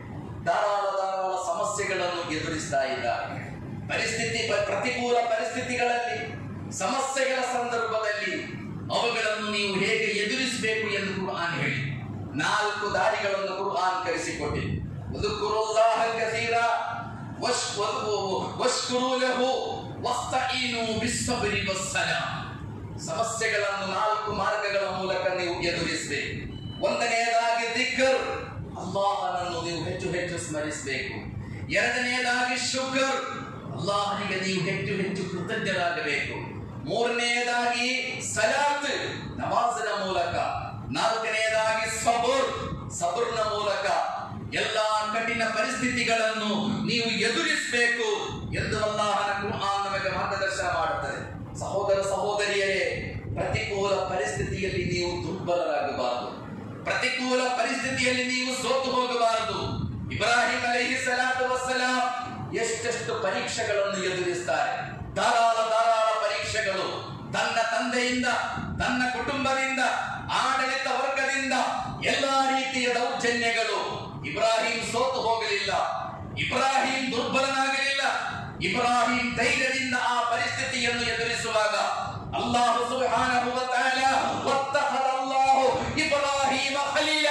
ಧಾರಾಳ ಧಾರಾಳ ಸಮಸ್ಯೆಗಳನ್ನು ಎದುರಿಸ್ತಾ ಇದ್ದಾರೆ ಪರಿಸ್ಥಿತಿ ಪ- ಪ್ರತಿಕೂಲ ಪರಿಸ್ಥಿತಿಗಳಲ್ಲಿ ಸಮಸ್ಯೆಗಳ ಸಂದರ್ಭದಲ್ಲಿ ಅವುಗಳನ್ನು ನೀವು ಹೇಗೆ ಎದುರಿಸಬೇಕು ಎಂದು ಕುರ್ಆನ್ ಹೇಳಿ ನಾಲ್ಕು ದಾರಿಗಳನ್ನು ಕುರ್ಆನ್ ಕಲಿಸಿಕೊಟ್ಟಿದೆ ಉದುಕುರುಲ್ಲಾಹ ಕಸೀರ ವಶ್- ವ- ವ- ವಶ್ಕುರು ಲಹು ವಸ್ತഈನು ಬಿಸ್ಸಬ್ರಿ ವಸ್ಸಲಾ ಸಮಸ್ಯೆಗಳನ್ನು ನಾಲ್ಕು ಮಾರ್ಗಗಳ ಮೂಲಕ ನೀವು ಎದುರಿಸಬೇಕು ಒಂದನೆಯದಾಗಿ ದಿಕ್ಕರ್ ಅಲ್ಲಾಹನನ್ನು ನೀವು ಹೆಚ್ಚು ಹೆಚ್ಚು ಸ್ಮರಿಸಬೇಕು ಎರಡನೆಯದಾಗಿ ಶುಕರ್ ಅಲ್ಲಾಹನಿಗೆ ನೀವು ಹೆಚ್ಚು ಹೆಚ್ಚು ಕೃತಜ್ಞರಾಗಬೇಕು ಮೂರನೆಯದಾಗಿ ಸಲಾತ್ ನಮಾಜಿನ ಮೂಲಕ ನಾಲ್ಕನೆಯದಾಗಿ ಸಬುರ್ ಸಬುರ್ನ ಮೂಲಕ ಎಲ್ಲಾ ಕಠಿಣ ಪರಿಸ್ಥಿತಿಗಳನ್ನು ನೀವು ಎದುರಿಸಬೇಕು ಎಂದು ಅಲ್ಲಾಹನ ಕುರ್ಆನ್ ನಮಗೆ ಮಾರ್ಗದರ್ಶನ ಮಾಡುತ್ತದೆ ಸಹೋದರ ಸಹೋದರಿಯರೇ ಪ್ರತಿಕೂಲ ಪರಿಸ್ಥಿತಿಯಲ್ಲಿ ನೀವು ದುರ್ಬಲರಾಗಬಾರದು ಪ್ರತಿಕೂಲ ಪರಿಸ್ಥಿತಿಯಲ್ಲಿ ನೀವು ಸೋತು ಹೋಗಬಾರದು ಇಬ್ರಾಹಿಂ ಅಲೈಹಿ ಸಲಾತು ವಸ್ಸಲಾಂ ಎಷ್ಟೆಷ್ಟು ಪರೀಕ್ಷೆಗಳನ್ನು ಎದುರಿಸ್ತಾರೆ ಧಾರಾಳ ಧಾರಾಳ ಪರೀಕ್ಷೆಗಳು ತನ್ನ ತಂದೆಯಿಂದ ತನ್ನ ಕುಟುಂಬದಿಂದ ಆಡಳಿತ ವರ್ಗದಿಂದ ಎಲ್ಲಾ ರೀತಿಯ ದೌರ್ಜನ್ಯಗಳು ಇಬ್ರಾಹಿಂ ಸೋತು ಹೋಗಲಿಲ್ಲ ಇಬ್ರಾಹಿಂ ದುರ್ಬಲನಾಗಲಿಲ್ಲ ಇಬ್ರಾಹಿಂ ಧೈರ್ಯದಿಂದ ಆ ಪರಿಸ್ಥಿತಿಯನ್ನು ಎದುರಿಸುವಾಗ ಅಲ್ಲಾಹು ಸುಬ್ಹಾನಹು ವ ತಆಲಾ ವತ್ತಖದ ಅಲ್ಲಾಹು ಇಬ್ರಾಹಿಮ ಖಲೀಲ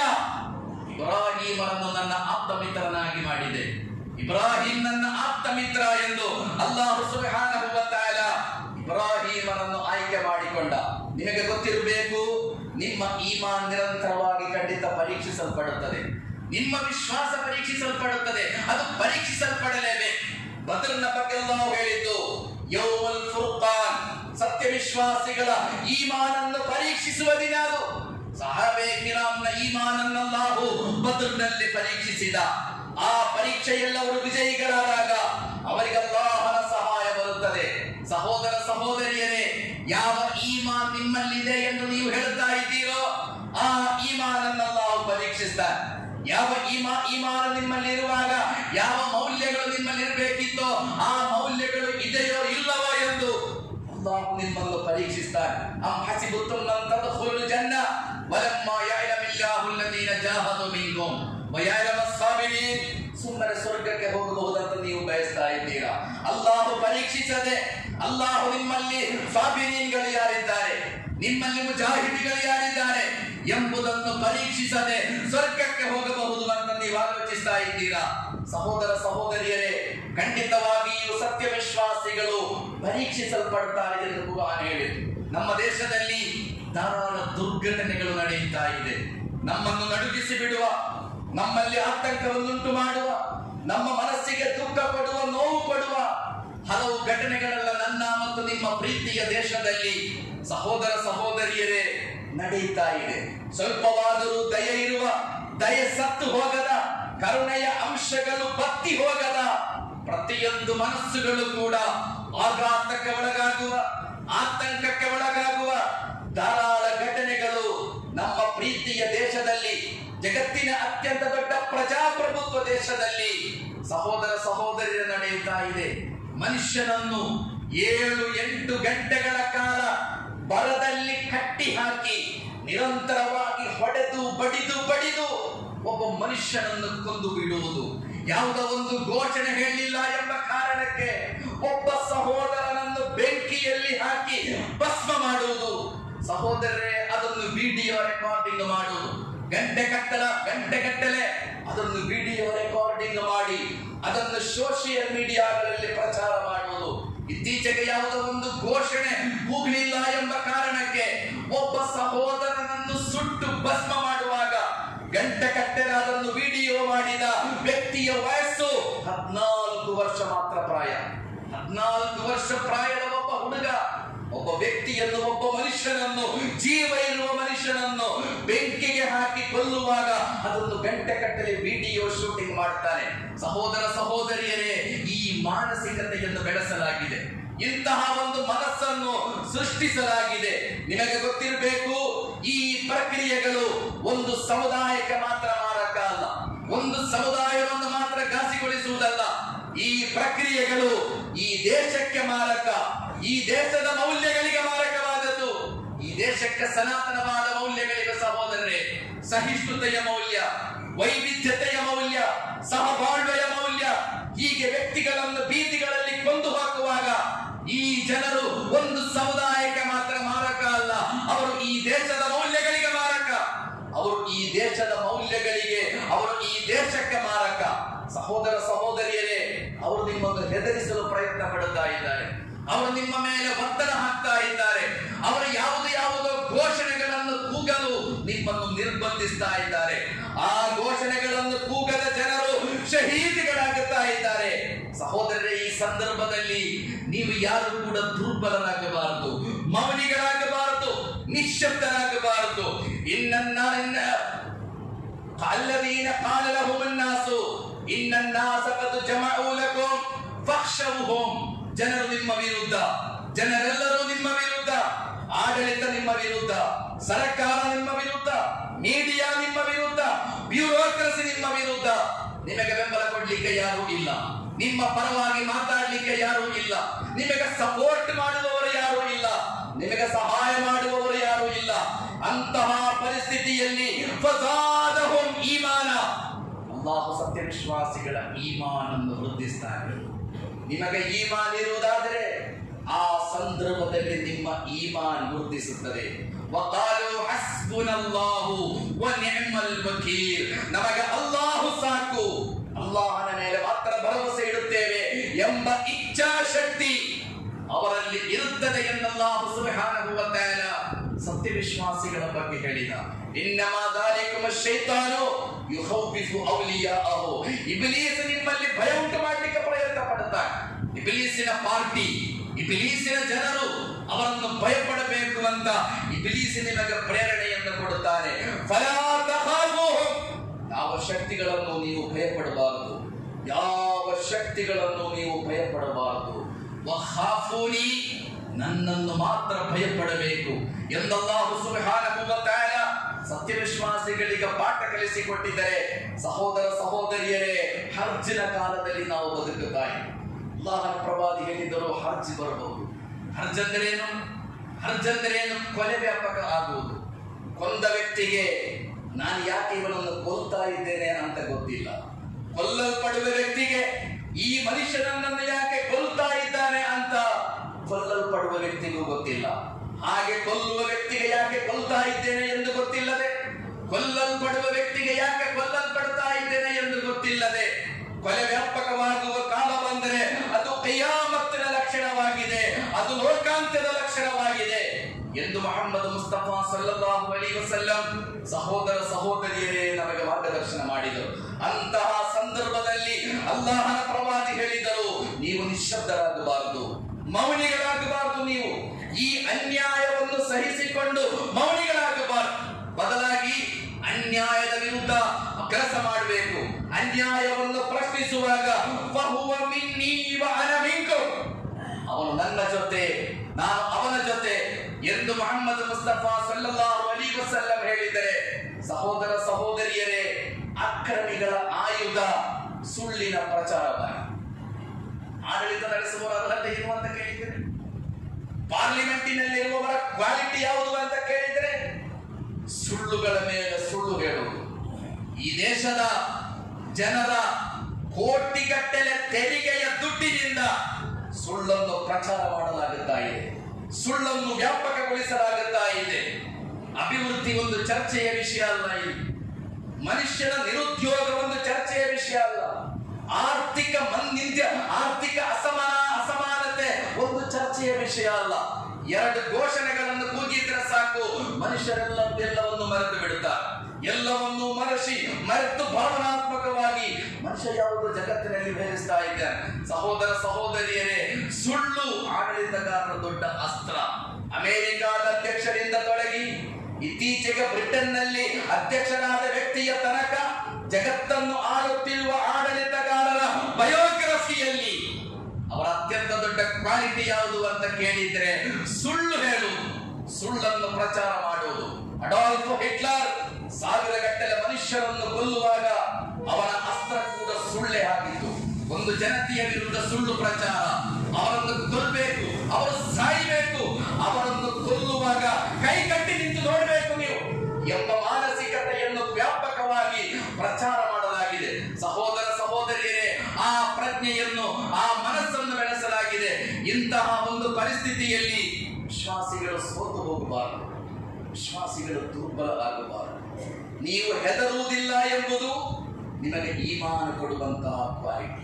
ಇಬ್ರಾಹಿಮರನ್ನು ನನ್ನ ಆಪ್ತ ಮಿತ್ರನಾಗಿ ಮಾಡಿದೆ ಇಬ್ರಾಹಿಂ ನನ್ನ ಆಪ್ತ ಮಿತ್ರ ಎಂದು ಅಲ್ಲಾಹು ಸುಬ್ಹಾನಹು ವ ತಆಲಾ ಇಬ್ರಾಹಿಮರನ್ನು ಆಯ್ಕೆ ಮಾಡಿಕೊಂಡ ನಿಮಗೆ ಗೊತ್ತಿರಬೇಕು ನಿಮ್ಮ ಈಮಾನ್ ನಿರಂತರವಾಗಿ ಖಂಡಿತ ಪರೀಕ್ಷಿಸಲ್ಪಡುತ್ತದೆ ನಿಮ್ಮ ವಿಶ್ವಾಸ ಪರೀಕ್ಷಿಸಲ್ಪಡುತ್ತದೆ ಅದು ಪರೀಕ್ಷಿಸಲ್ಪಡಲೇಬೇಕು ಬದ್ರನ ಬಗ್ಗೆ ನಾವು ಹೇಳಿದ್ದು ಯೌಮಲ್ ಫುರ್ಖಾನ್ ಸತ್ಯ ವಿಶ್ವಾಸಿಗಳ ಈಮಾನನ್ನು ಪರೀಕ್ಷಿಸುವ ದಿನ ಅದು ಸಹಾಬೆ ಕಿರಾಮ್ನ ಈಮಾನನ್ನಲ್ಲಾಹು ಬದ್ರನಲ್ಲಿ ಪರೀಕ್ಷಿಸಿದ ಆ ಪರೀಕ್ಷೆಯಲ್ಲಿ ಅವರು ವಿಜಯಿಗಳಾದಾಗ ಅವರಿಗೆ ಅಲ್ಲಾಹನ ಸಹಾಯ ಬರುತ್ತದೆ ಸಹೋದರ ಸಹೋದರಿಯರೇ ಯಾವ ಈಮಾನ್ ನಿಮ್ಮಲ್ಲಿದೆ ಎಂದು ನೀವು ಹೇಳ್ತಾ ಇದ್ದೀರೋ ಆ ಈಮಾನನ್ನಲ್ಲಾಹು ಪರೀಕ್ಷಿಸ್ತಾನೆ ಯಾವ ಈಮಾ ಈಮಾನ ನಿಮ್ಮಲ್ಲಿ ಇರುವಾಗ ಯಾವ ಮೌಲ್ಯಗಳು ನಿಮ್ಮಲ್ಲಿ ಇರಬೇಕಿತ್ತೋ ಆ ಮೌಲ್ಯಗಳು ಇದೆಯೋ ಇಲ್ಲವೋ ಎಂದು ಅಲ್ಲಾಹು ನಿಮ್ಮನ್ನು ಪರೀಕ್ಷಿಸ್ತಾನೆ ಅಂ ಹಸಿಬುತ್ತುಂ ಅನ್ ತದ್ಖುಲುಲ್ ಜನ್ನ ವಲಮ್ಮಾ ಯಅಲಮಿಲ್ಲಾಹು ಅಲ್ಲದೀನ ಜಾಹದು ಮಿನ್ಕುಂ ವಯಅಲಮ ಅಸ್ಸಾಬಿರೀನ್ ಸುಮ್ಮನೆ ಸ್ವರ್ಗಕ್ಕೆ ಹೋಗಬಹುದಂತ ನೀವು ಬಯಸ್ತಾ ಇದ್ದೀರಾ ಅಲ್ಲಾಹು ಪರೀಕ್ಷಿಸದೆ ಅಲ್ಲಾಹು ನಿಮ್ಮಲ್ಲಿ ಸಾಬಿರೀನ್ಗಳು ಯಾರಿದ್ದಾರೆ ನಿಮ್ಮಲ್ಲಿ ಮುಜಾಹಿದಿಗಳು ಯಾರಿದ್ದಾರೆ ಎಂಬುದನ್ನು ಪರೀಕ್ಷಿಸದೆ ಸ್ವರ್ಗಕ್ಕೆ ಹೋಗಬಹುದು ಅಂತ ನೀವು ಆಲೋಚಿಸ್ತಾ ಇದ್ದೀರಾ ಸಹೋದರ ಸಹೋದರಿಯರೇ ಖಂಡಿತವಾಗಿಯೂ ಸತ್ಯ ವಿಶ್ವಾಸಿಗಳು ಪರೀಕ್ಷಿಸಲ್ಪಡ್ತಾರೆ ಎಂದು ಕುರಾನ್ ಹೇಳಿತು ನಮ್ಮ ದೇಶದಲ್ಲಿ ಧಾರಾಳ ದುರ್ಘಟನೆಗಳು ನಡೆಯುತ್ತಾ ಇದೆ ನಮ್ಮನ್ನು ನಡುಗಿಸಿ ಬಿಡುವ ನಮ್ಮಲ್ಲಿ ಆತಂಕವನ್ನುಂಟು ಮಾಡುವ ನಮ್ಮ ಮನಸ್ಸಿಗೆ ದುಃಖ ಪಡುವ ನೋವು ಪಡುವ ಹಲವು ಘಟನೆಗಳೆಲ್ಲ ನನ್ನ ಮತ್ತು ನಿಮ್ಮ ಪ್ರೀತಿಯ ದೇಶದಲ್ಲಿ ಸಹೋದರ ಸಹೋದರಿಯರೇ ನಡೆಯುತ್ತಾ ಇದೆ ಸ್ವಲ್ಪವಾದರೂ ದಯೆ ಇರುವ ದಯೆ ಸತ್ತು ಹೋಗದ ಕರುಣೆಯ ಅಂಶಗಳು ಬತ್ತಿ ಹೋಗದ ಪ್ರತಿಯೊಂದು ಮನಸ್ಸುಗಳು ಕೂಡ ಆಘಾತಕ್ಕೆ ಒಳಗಾಗುವ ಆತಂಕಕ್ಕೆ ಒಳಗಾಗುವ ಧಾರಾಳ ಘಟನೆಗಳು ನಮ್ಮ ಪ್ರೀತಿಯ ದೇಶದಲ್ಲಿ ದೇಶದಲ್ಲಿ ಸಹೋದರ ಸಹೋದರಿಯರ ನಡೆಯುತ್ತಾ ಇದೆ ಮನುಷ್ಯನನ್ನು ಏಳು ಎಂಟು ಗಂಟೆಗಳ ಕಾಲ ಬರದಲ್ಲಿ ಕಟ್ಟಿ ಹಾಕಿ ನಿರಂತರವಾಗಿ ಹೊಡೆದು ಬಡಿದು ಬಡಿದು ಒಬ್ಬ ಮನುಷ್ಯನನ್ನು ಕೊಂದು ಬಿಡುವುದು ಯಾವುದೋ ಒಂದು ಘೋಷಣೆ ಹೇಳಿಲ್ಲ ಎಂಬ ಕಾರಣಕ್ಕೆ ಒಬ್ಬ ಸಹೋದರನನ್ನು ಬೆಂಕಿಯಲ್ಲಿ ಹಾಕಿ ಭಸ್ಮ ಮಾಡುವುದು ಸಹೋದರರೇ ಅದನ್ನು ವಿಡಿಯೋ ರೆಕಾರ್ಡಿಂಗ್ ಮಾಡುವುದು ಗಂಟೆ ಕಟ್ಟಲ ಗಂಟೆ ಕಟ್ಟಲೆ ಅದನ್ನು ವಿಡಿಯೋ ರೆಕಾರ್ಡಿಂಗ್ ಮಾಡಿ ಅದನ್ನು ಸೋಷಿಯಲ್ ಮೀಡಿಯಾಗಳಲ್ಲಿ ಪ್ರಚಾರ ಮಾಡುವುದು ಇತ್ತೀಚೆಗೆ ಯಾವುದೋ ಒಂದು ಘೋಷಣೆ ಕೂಗಲಿಲ್ಲ ಎಂಬ ಕಾರಣಕ್ಕೆ ಒಬ್ಬ ಸಹೋದರನನ್ನು ಸುಟ್ಟು ಭಸ್ಮ ಮಾಡುವಾಗ ಗಂಟೆ ಕಟ್ಟಲೆ ಅದನ್ನು ವಿಡಿಯೋ ಮಾಡಿದ ವ್ಯಕ್ತಿಯ ವಯಸ್ಸು ಹದಿನಾಲ್ಕು ವರ್ಷ ಮಾತ್ರ ಪ್ರಾಯ ಹದಿನಾಲ್ಕು ವರ್ಷ ಪ್ರಾಯದ ಒಬ್ಬ ಹುಡುಗ ಒಬ್ಬ ವ್ಯಕ್ತಿಯನ್ನು ಒಬ್ಬ ಮನುಷ್ಯನನ್ನು ಜೀವ ಇರುವ ಮನುಷ್ಯನನ್ನು ಬೆಂಕಿಗೆ ಹಾಕಿ ಕೊಲ್ಲುವಾಗ ಅದನ್ನು ಗಂಟೆ ಕಟ್ಟಲೆ ವಿಡಿಯೋ ಶೂಟಿಂಗ್ ಮಾಡ್ತಾನೆ ಸಹೋದರ ಸಹೋದರಿಯರೇ ಈ ಮಾನಸಿಕತೆಯನ್ನು ಬೆಳೆಸಲಾಗಿದೆ ಇಂತಹ ಒಂದು ಮನಸ್ಸನ್ನು ಸೃಷ್ಟಿಸಲಾಗಿದೆ ನಿಮಗೆ ಗೊತ್ತಿರಬೇಕು ಈ ಪ್ರಕ್ರಿಯೆಗಳು ಒಂದು ಸಮುದಾಯಕ್ಕೆ ಮಾತ್ರ ಮಾರಕ ಅಲ್ಲ ಒಂದು ಸಮುದಾಯವನ್ನು ಮಾತ್ರ ಘಾಸಿಗೊಳಿಸುವುದಲ್ಲ ಈ ಪ್ರಕ್ರಿಯೆಗಳು ಈ ದೇಶಕ್ಕೆ ಮಾರಕ ಈ ದೇಶದ ಮೌಲ್ಯಗಳಿಗೆ ಮಾರಕವಾದದ್ದು ಈ ದೇಶಕ್ಕೆ ಸನಾತನವಾದ ಮೌಲ್ಯಗಳಿಗೆ ಸಹೋದರರೇ ಸಹಿಷ್ಣುತೆಯ ಮೌಲ್ಯ ವೈವಿಧ್ಯತೆಯ ಮೌಲ್ಯ ಸಹಬಾಳ್ವೆಯ ಮೌಲ್ಯ ಹೀಗೆ ವ್ಯಕ್ತಿಗಳನ್ನು ಬೀದಿಗಳಲ್ಲಿ ಕೊಂದು ಹಾಕುವಾಗ ಈ ಜನರು ಒಂದು ಸಮುದಾಯಕ್ಕೆ ಮಾತ್ರ ಮಾರಕ ಅಲ್ಲ ಅವರು ಈ ದೇಶದ ಮೌಲ್ಯಗಳಿಗೆ ಮಾರಕ ಅವರು ಈ ದೇಶದ ಮೌಲ್ಯಗಳಿಗೆ ಅವರು ಈ ದೇಶಕ್ಕೆ ಮಾರಕ ಸಹೋದರ ಸಹೋದರಿಯರೇ ಅವರು ನಿಮ್ಮನ್ನು ಹೆದರಿಸಲು ಪ್ರಯತ್ನ ಪಡುತ್ತಾ ಇದ್ದಾರೆ ಅವರು ನಿಮ್ಮ ಮೇಲೆ ಒತ್ತಡ ಹಾಕ್ತಾ ಇದ್ದಾರೆ ಅವರು ಯಾವುದೇ ಯಾವುದೋ ಘೋಷಣೆಗಳನ್ನು ಕೂಗಲು ನಿಮ್ಮನ್ನು ನಿರ್ಬಂಧಿಸ್ತಾ ಇದ್ದಾರೆ ಆ ಘೋಷಣೆಗಳನ್ನು ಕೂಗದ ಜನರು ಶಹೀದಿಗಳಾಗುತ್ತಾ ಇದ್ದಾರೆ ಸಹೋದರರೇ ಈ ಸಂದರ್ಭದಲ್ಲಿ ನೀವು ಯಾರು ಕೂಡ ದುರ್ಬಲರಾಗಬಾರದು ಮೌನಿಗಳಾಗಬಾರದು ನಿಶ್ಶಬ್ದರಾಗಬಾರದು ಇನ್ನನ್ನ ಇನ್ನ الذين قال لهم الناس إن الناس قد جمعوا لكم فاخشوهم ಜನರು ನಿಮ್ಮ ವಿರುದ್ಧ ಜನರೆಲ್ಲರೂ ನಿಮ್ಮ ವಿರುದ್ಧ ಆಡಳಿತ ನಿಮ್ಮ ವಿರುದ್ಧ ಸರ್ಕಾರ ನಿಮ್ಮ ವಿರುದ್ಧ ಮೀಡಿಯಾ ನಿಮ್ಮ ವಿರುದ್ಧ ಬ್ಯೂರೋಕ್ರಸಿ ನಿಮ್ಮ ವಿರುದ್ಧ ನಿಮಗೆ ಬೆಂಬಲ ಕೊಡ್ಲಿಕ್ಕೆ ಯಾರೂ ಇಲ್ಲ ನಿಮ್ಮ ಪರವಾಗಿ ಮಾತಾಡ್ಲಿಕ್ಕೆ ಯಾರೂ ಇಲ್ಲ ನಿಮಗೆ ಸಪೋರ್ಟ್ ಮಾಡುವವರು ಯಾರೂ ಇಲ್ಲ ನಿಮಗೆ ಸಹಾಯ ಮಾಡುವವರು ಯಾರೂ ಇಲ್ಲ ಅಂತಹ ಪರಿಸ್ಥಿತಿಯಲ್ಲಿ ಫಸಾದಹುಂ ಈಮಾನ ಅಲ್ಲಾಹು ಸತ್ಯವಿಶ್ವಾಸಿಗಳ ಈಮಾನನ್ನು ವೃದ್ಧಿಸ್ತಾನೆ ನಿಮಗೆ ಈಮಾನ್ ಇರುವುದಾದರೆ ಆ ಸಂದರ್ಭದಲ್ಲಿ ನಿಮ್ಮ ಈಮಾನ್ ವೃದ್ಧಿಸುತ್ತದೆ ವಕಾಲು ಹಸ್ಬುನಲ್ಲಾಹು ವ ನಿಅಮಲ್ ವಕೀಲ್ ನಮಗೆ ಅಲ್ಲಾಹು ಸಾಕು ಅಲ್ಲಾಹನ ಮೇಲೆ ಮಾತ್ರ ಭರವಸೆ ಇಡುತ್ತೇವೆ ಎಂಬ ಇಚ್ಛಾಶಕ್ತಿ ಅವರಲ್ಲಿ ಇರುತ್ತದೆ ಎನ್ನಲ್ಲಾಹು ಸುಬ್ಹಾನಹು ವ ತಆಲಾ ಸತ್ಯವಿಶ್ವಾಸಿಗಳ ಬಗ್ಗೆ ಹೇಳಿದ ಇನ್ನಮಾ ದಾಲಿಕುಮ ಶೈತಾನು ಯುಖವ್ವಿಫು ಔಲಿಯಾಅಹು ಇಬ್ಲೀಸ್ ನಿಮ್ಮಲ್ಲಿ ಭಯ ಉಂಟು ಮಾಡಲಿಕ್ಕೆ ಪ್ರಯತ್ನ ಪಡುತ್ತಾನೆ ಇಬ್ಲೀಸಿನ ಪಾರ್ಟಿ ಇಬ್ಲೀಸಿನ ಜನರು ಅವರನ್ನು ಭಯಪಡಬೇಕು ಅಂತ ಇಬ್ಲೀಸ್ ನಿಮಗೆ ಪ್ರೇರಣೆಯನ್ನು ಕೊಡುತ್ತಾನೆ ಫಲಾ ತಖಾಫುಹುಂ ಯಾವ ಶಕ್ತಿಗಳನ್ನು ನೀವು ಭಯಪಡಬಾರದು ಯಾವ ಶಕ್ತಿಗಳನ್ನು ನೀವು ಭಯಪಡಬಾರದು ವಖಾಫೂನಿ ನನ್ನನ್ನು ಮಾತ್ರ ಭಯಪಡಬೇಕು ಎಂದಲ್ಲಾಹು ಸುಬ್ಹಾನಹು ವ ತಆಲಾ ಸತ್ಯವಿಶ್ವಾಸಿಗಳಿಗೆ ಪಾಠ ಕಲಿಸಿಕೊಟ್ಟಿದ್ದರೆ ಸಹೋದರ ಸಹೋದರಿಯರೇ ಹರ್ಜಿನ ಕಾಲದಲ್ಲಿ ನಾವು ಬದುಕುತ್ತಾ ಇದ್ದೇವೆ. ಅಲ್ಲಾಹನ ಪ್ರವಾದಿ ಹೇಳಿದರು ಹರ್ಜ್ ಬರಬಹುದು ಹರ್ಜ್ ಅಂದ್ರೇನು ಹರ್ಜ್ ಅಂದ್ರೇನು ಕೊಲೆ ವ್ಯಾಪಕ ಆಗುವುದು ಕೊಂದ ವ್ಯಕ್ತಿಗೆ ನಾನು ಯಾಕೆ ಇವನನ್ನು ಕೊಲ್ತಾ ಇದ್ದೇನೆ ಅಂತ ಗೊತ್ತಿಲ್ಲ ಕೊಲ್ಲಲ್ಪಡುವ ವ್ಯಕ್ತಿಗೆ ಈ ಮನುಷ್ಯನನ್ನು ಯಾಕೆ ಕೊಲ್ತಾ ಇದ್ದಾನೆ ಅಂತ ಕೊಲ್ಲಲ್ಪಡುವ ವ್ಯಕ್ತಿಗೂ ಗೊತ್ತಿಲ್ಲ ಹಾಗೆ ಕೊಲ್ಲುವ ವ್ಯಕ್ತಿಗೆ ಯಾಕೆ ಕೊಲ್ತಾ ಇದ್ದೇನೆ ಎಂದು ಗೊತ್ತಿಲ್ಲದೆ ಕೊಲ್ಲಲ್ಪಡುವ ವ್ಯಕ್ತಿಗೆ ಯಾಕೆ ಕೊಲ್ಲಲ್ಪಡ್ತಾ ಇದ್ದೇನೆ ಎಂದು ಗೊತ್ತಿಲ್ಲದೆ ಕೊಲೆ ವ್ಯಾಪಕವಾಗುವ ಕಾಲ ಬಂದರೆ ಅದು ಕೈಯಾಮತ್ತಿನ ಲಕ್ಷಣವಾಗಿದೆ ಅದು ಲೋಕಾಂತ್ಯದ ಲಕ್ಷಣವಾಗಿದೆ ಎಂದು ಮೊಹಮ್ಮದ್ ಮುಸ್ತಫಾ ಸಲ್ಲಲ್ಲಾಹು ಅಲೈಹಿ ವಸಲ್ಲಂ ಸಹೋದರ ಸಹೋದರಿಯರೇ ನಮಗೆ ಮಾರ್ಗದರ್ಶನ ಮಾಡಿದರು ಅಂತಹ ಸಂದರ್ಭದಲ್ಲಿ ಅಲ್ಲಾಹನ ಪ್ರವಾದಿ ಹೇಳಿದರು ನೀವು ನಿಶ್ಶಬ್ದರಾಗಬಾರದು ಮೌನಿಗಳಾಗಬಾರದು ನೀವು ಈ ಅನ್ಯಾಯವನ್ನು ಸಹಿಸಿಕೊಂಡು ಮೌನಿಗಳಾಗಬಾರದು ಬದಲಾಗಿ ಅನ್ಯಾಯದ ವಿರುದ್ಧ ಕೆಲಸ ಮಾಡಬೇಕು ಅನ್ಯಾಯವನ್ನು ಪ್ರಶ್ನಿಸುವಾಗ ಫಹುವ ಮಿನ್ನೀ ವ ಅನ ಮಿಂಕುಮ್. ಅವನು ನನ್ನ ಜೊತೆ ನಾನು ಅವನ ಜೊತೆ ಎಂದು ಮೊಹಮ್ಮದ್ ಮುಸ್ತಫಾ ಸಲ್ಲಲ್ಲಾಹು ಅಲೈಹಿ ವಸಲ್ಲಂ ಹೇಳಿದರೆ ಸಹೋದರ ಸಹೋದರಿಯರೇ ಅಕ್ರಮಿಗಳ ಆಯುಧ ಜನರ ಕೋಟಿಗಟ್ಟಲೆ ತೆರಿಗೆಯ ದುಡ್ಡಿನಿಂದ ಸುಳ್ಳನ್ನು ಪ್ರಚಾರ ಮಾಡಲಾಗುತ್ತಾ ಇದೆ ಸುಳ್ಳನ್ನು ವ್ಯಾಪಕಗೊಳಿಸಲಾಗುತ್ತಾ ಇದೆ ಅಭಿವೃದ್ಧಿ ಒಂದು ಚರ್ಚೆಯ ವಿಷಯ ಅಲ್ಲ ಇಲ್ಲಿ ಮನುಷ್ಯನ ನಿರುದ್ಯೋಗ ಒಂದು ಚರ್ಚೆಯ ವಿಷಯ ಅಲ್ಲ ಆರ್ಥಿಕ ಮಂದಿದ್ಯ ಆರ್ಥಿಕ ಅಸಮಾನ ಅಸಮಾನತೆ ಒಂದು ಚರ್ಚೆಯ ವಿಷಯ ಅಲ್ಲ ಎರಡು ಘೋಷಣೆಗಳನ್ನು ಕೂಗಿದ್ರೆ ಸಾಕು ಮನುಷ್ಯರೆಲ್ಲ ಎಲ್ಲವನ್ನು ಮರೆತು ಬಿಡುತ್ತಾರೆ ಎಲ್ಲವನ್ನೂ ಮರೆಸಿ ಮರೆತು ಭಾವನಾತ್ಮಕವಾಗಿ ಮನುಷ್ಯ ಯಾವುದು ಜಗತ್ತಿನಲ್ಲಿ ಬೇರಿಸ್ತಾ ಇದ್ದಾನೆ ಸಹೋದರ ಸಹೋದರಿಯರೇ ಸುಳ್ಳು ಆಡಳಿತಗಾರರ ದೊಡ್ಡ ಅಸ್ತ್ರ ಅಮೆರಿಕಾದ ಅಧ್ಯಕ್ಷರಿಂದ ತೊಡಗಿ ಇತ್ತೀಚೆಗೆ ಬ್ರಿಟನ್ನಲ್ಲಿ ಅಧ್ಯಕ್ಷನಾದ ವ್ಯಕ್ತಿಯ ತನಕ ಜಗತ್ತನ್ನು ಆಳುತ್ತಿರುವ ಆಡಳಿತಗಾರರ ಬಯೋಗ್ರಫಿಯಲ್ಲಿ ಅವರ ಅತ್ಯಂತ ದೊಡ್ಡ ಕ್ವಾಲಿಟಿ ಯಾವುದು ಅಂತ ಕೇಳಿದ್ರೆ ಸುಳ್ಳು ಹೇಳುವುದು ಸುಳ್ಳನ್ನು ಪ್ರಚಾರ ಮಾಡುವುದು ಅಡಾಲ್ಫ್ ಹಿಟ್ಲರ್ ಸಾವಿರ ಗಟ್ಟಲೆ ಮನುಷ್ಯರನ್ನು ಕೊಲ್ಲುವಾಗ ಅವನ ಅಸ್ತ್ರ ಕೂಡ ಸುಳ್ಳೆ ಆಗಿತ್ತು ಒಂದು ಜನತೆಯ ವಿರುದ್ಧ ಸುಳ್ಳು ಪ್ರಚಾರ ಅವರನ್ನು ಕೊಲ್ಲಬೇಕು ಅವರು ಸಾಯಬೇಕು ಅವರನ್ನು ಕೊಲ್ಲುವಾಗ ಕೈ ಕಟ್ಟಿ ನಿಂತು ನೋಡಬೇಕು ನೀವು ಎಂಬ ಮಾನಸಿಕತೆಯನ್ನು ವ್ಯಾಪಕವಾಗಿ ಪ್ರಚಾರ ಮಾಡಲಾಗಿದೆ ಸಹೋದರ ಸಹೋದರಿಯರೇ ಆ ಪ್ರಜ್ಞೆಯನ್ನು ಆ ಮನಸ್ಸನ್ನು ಬೆಳೆಸಲಾಗಿದೆ ಇಂತಹ ಒಂದು ಪರಿಸ್ಥಿತಿಯಲ್ಲಿ ವಿಶ್ವಾಸಿಗಳು ಸೋತು ಹೋಗಬಾರದು ವಿಶ್ವಾಸಿಗಳು ದುರ್ಬಲರಾಗಬಾರದು ನೀವು ಹೆದರುವುದಿಲ್ಲ ಎಂಬುದು ನಿಮಗೆ ಈಮಾನ ಕೊಡುವಂತಹ ಕ್ವಾಲಿಟಿ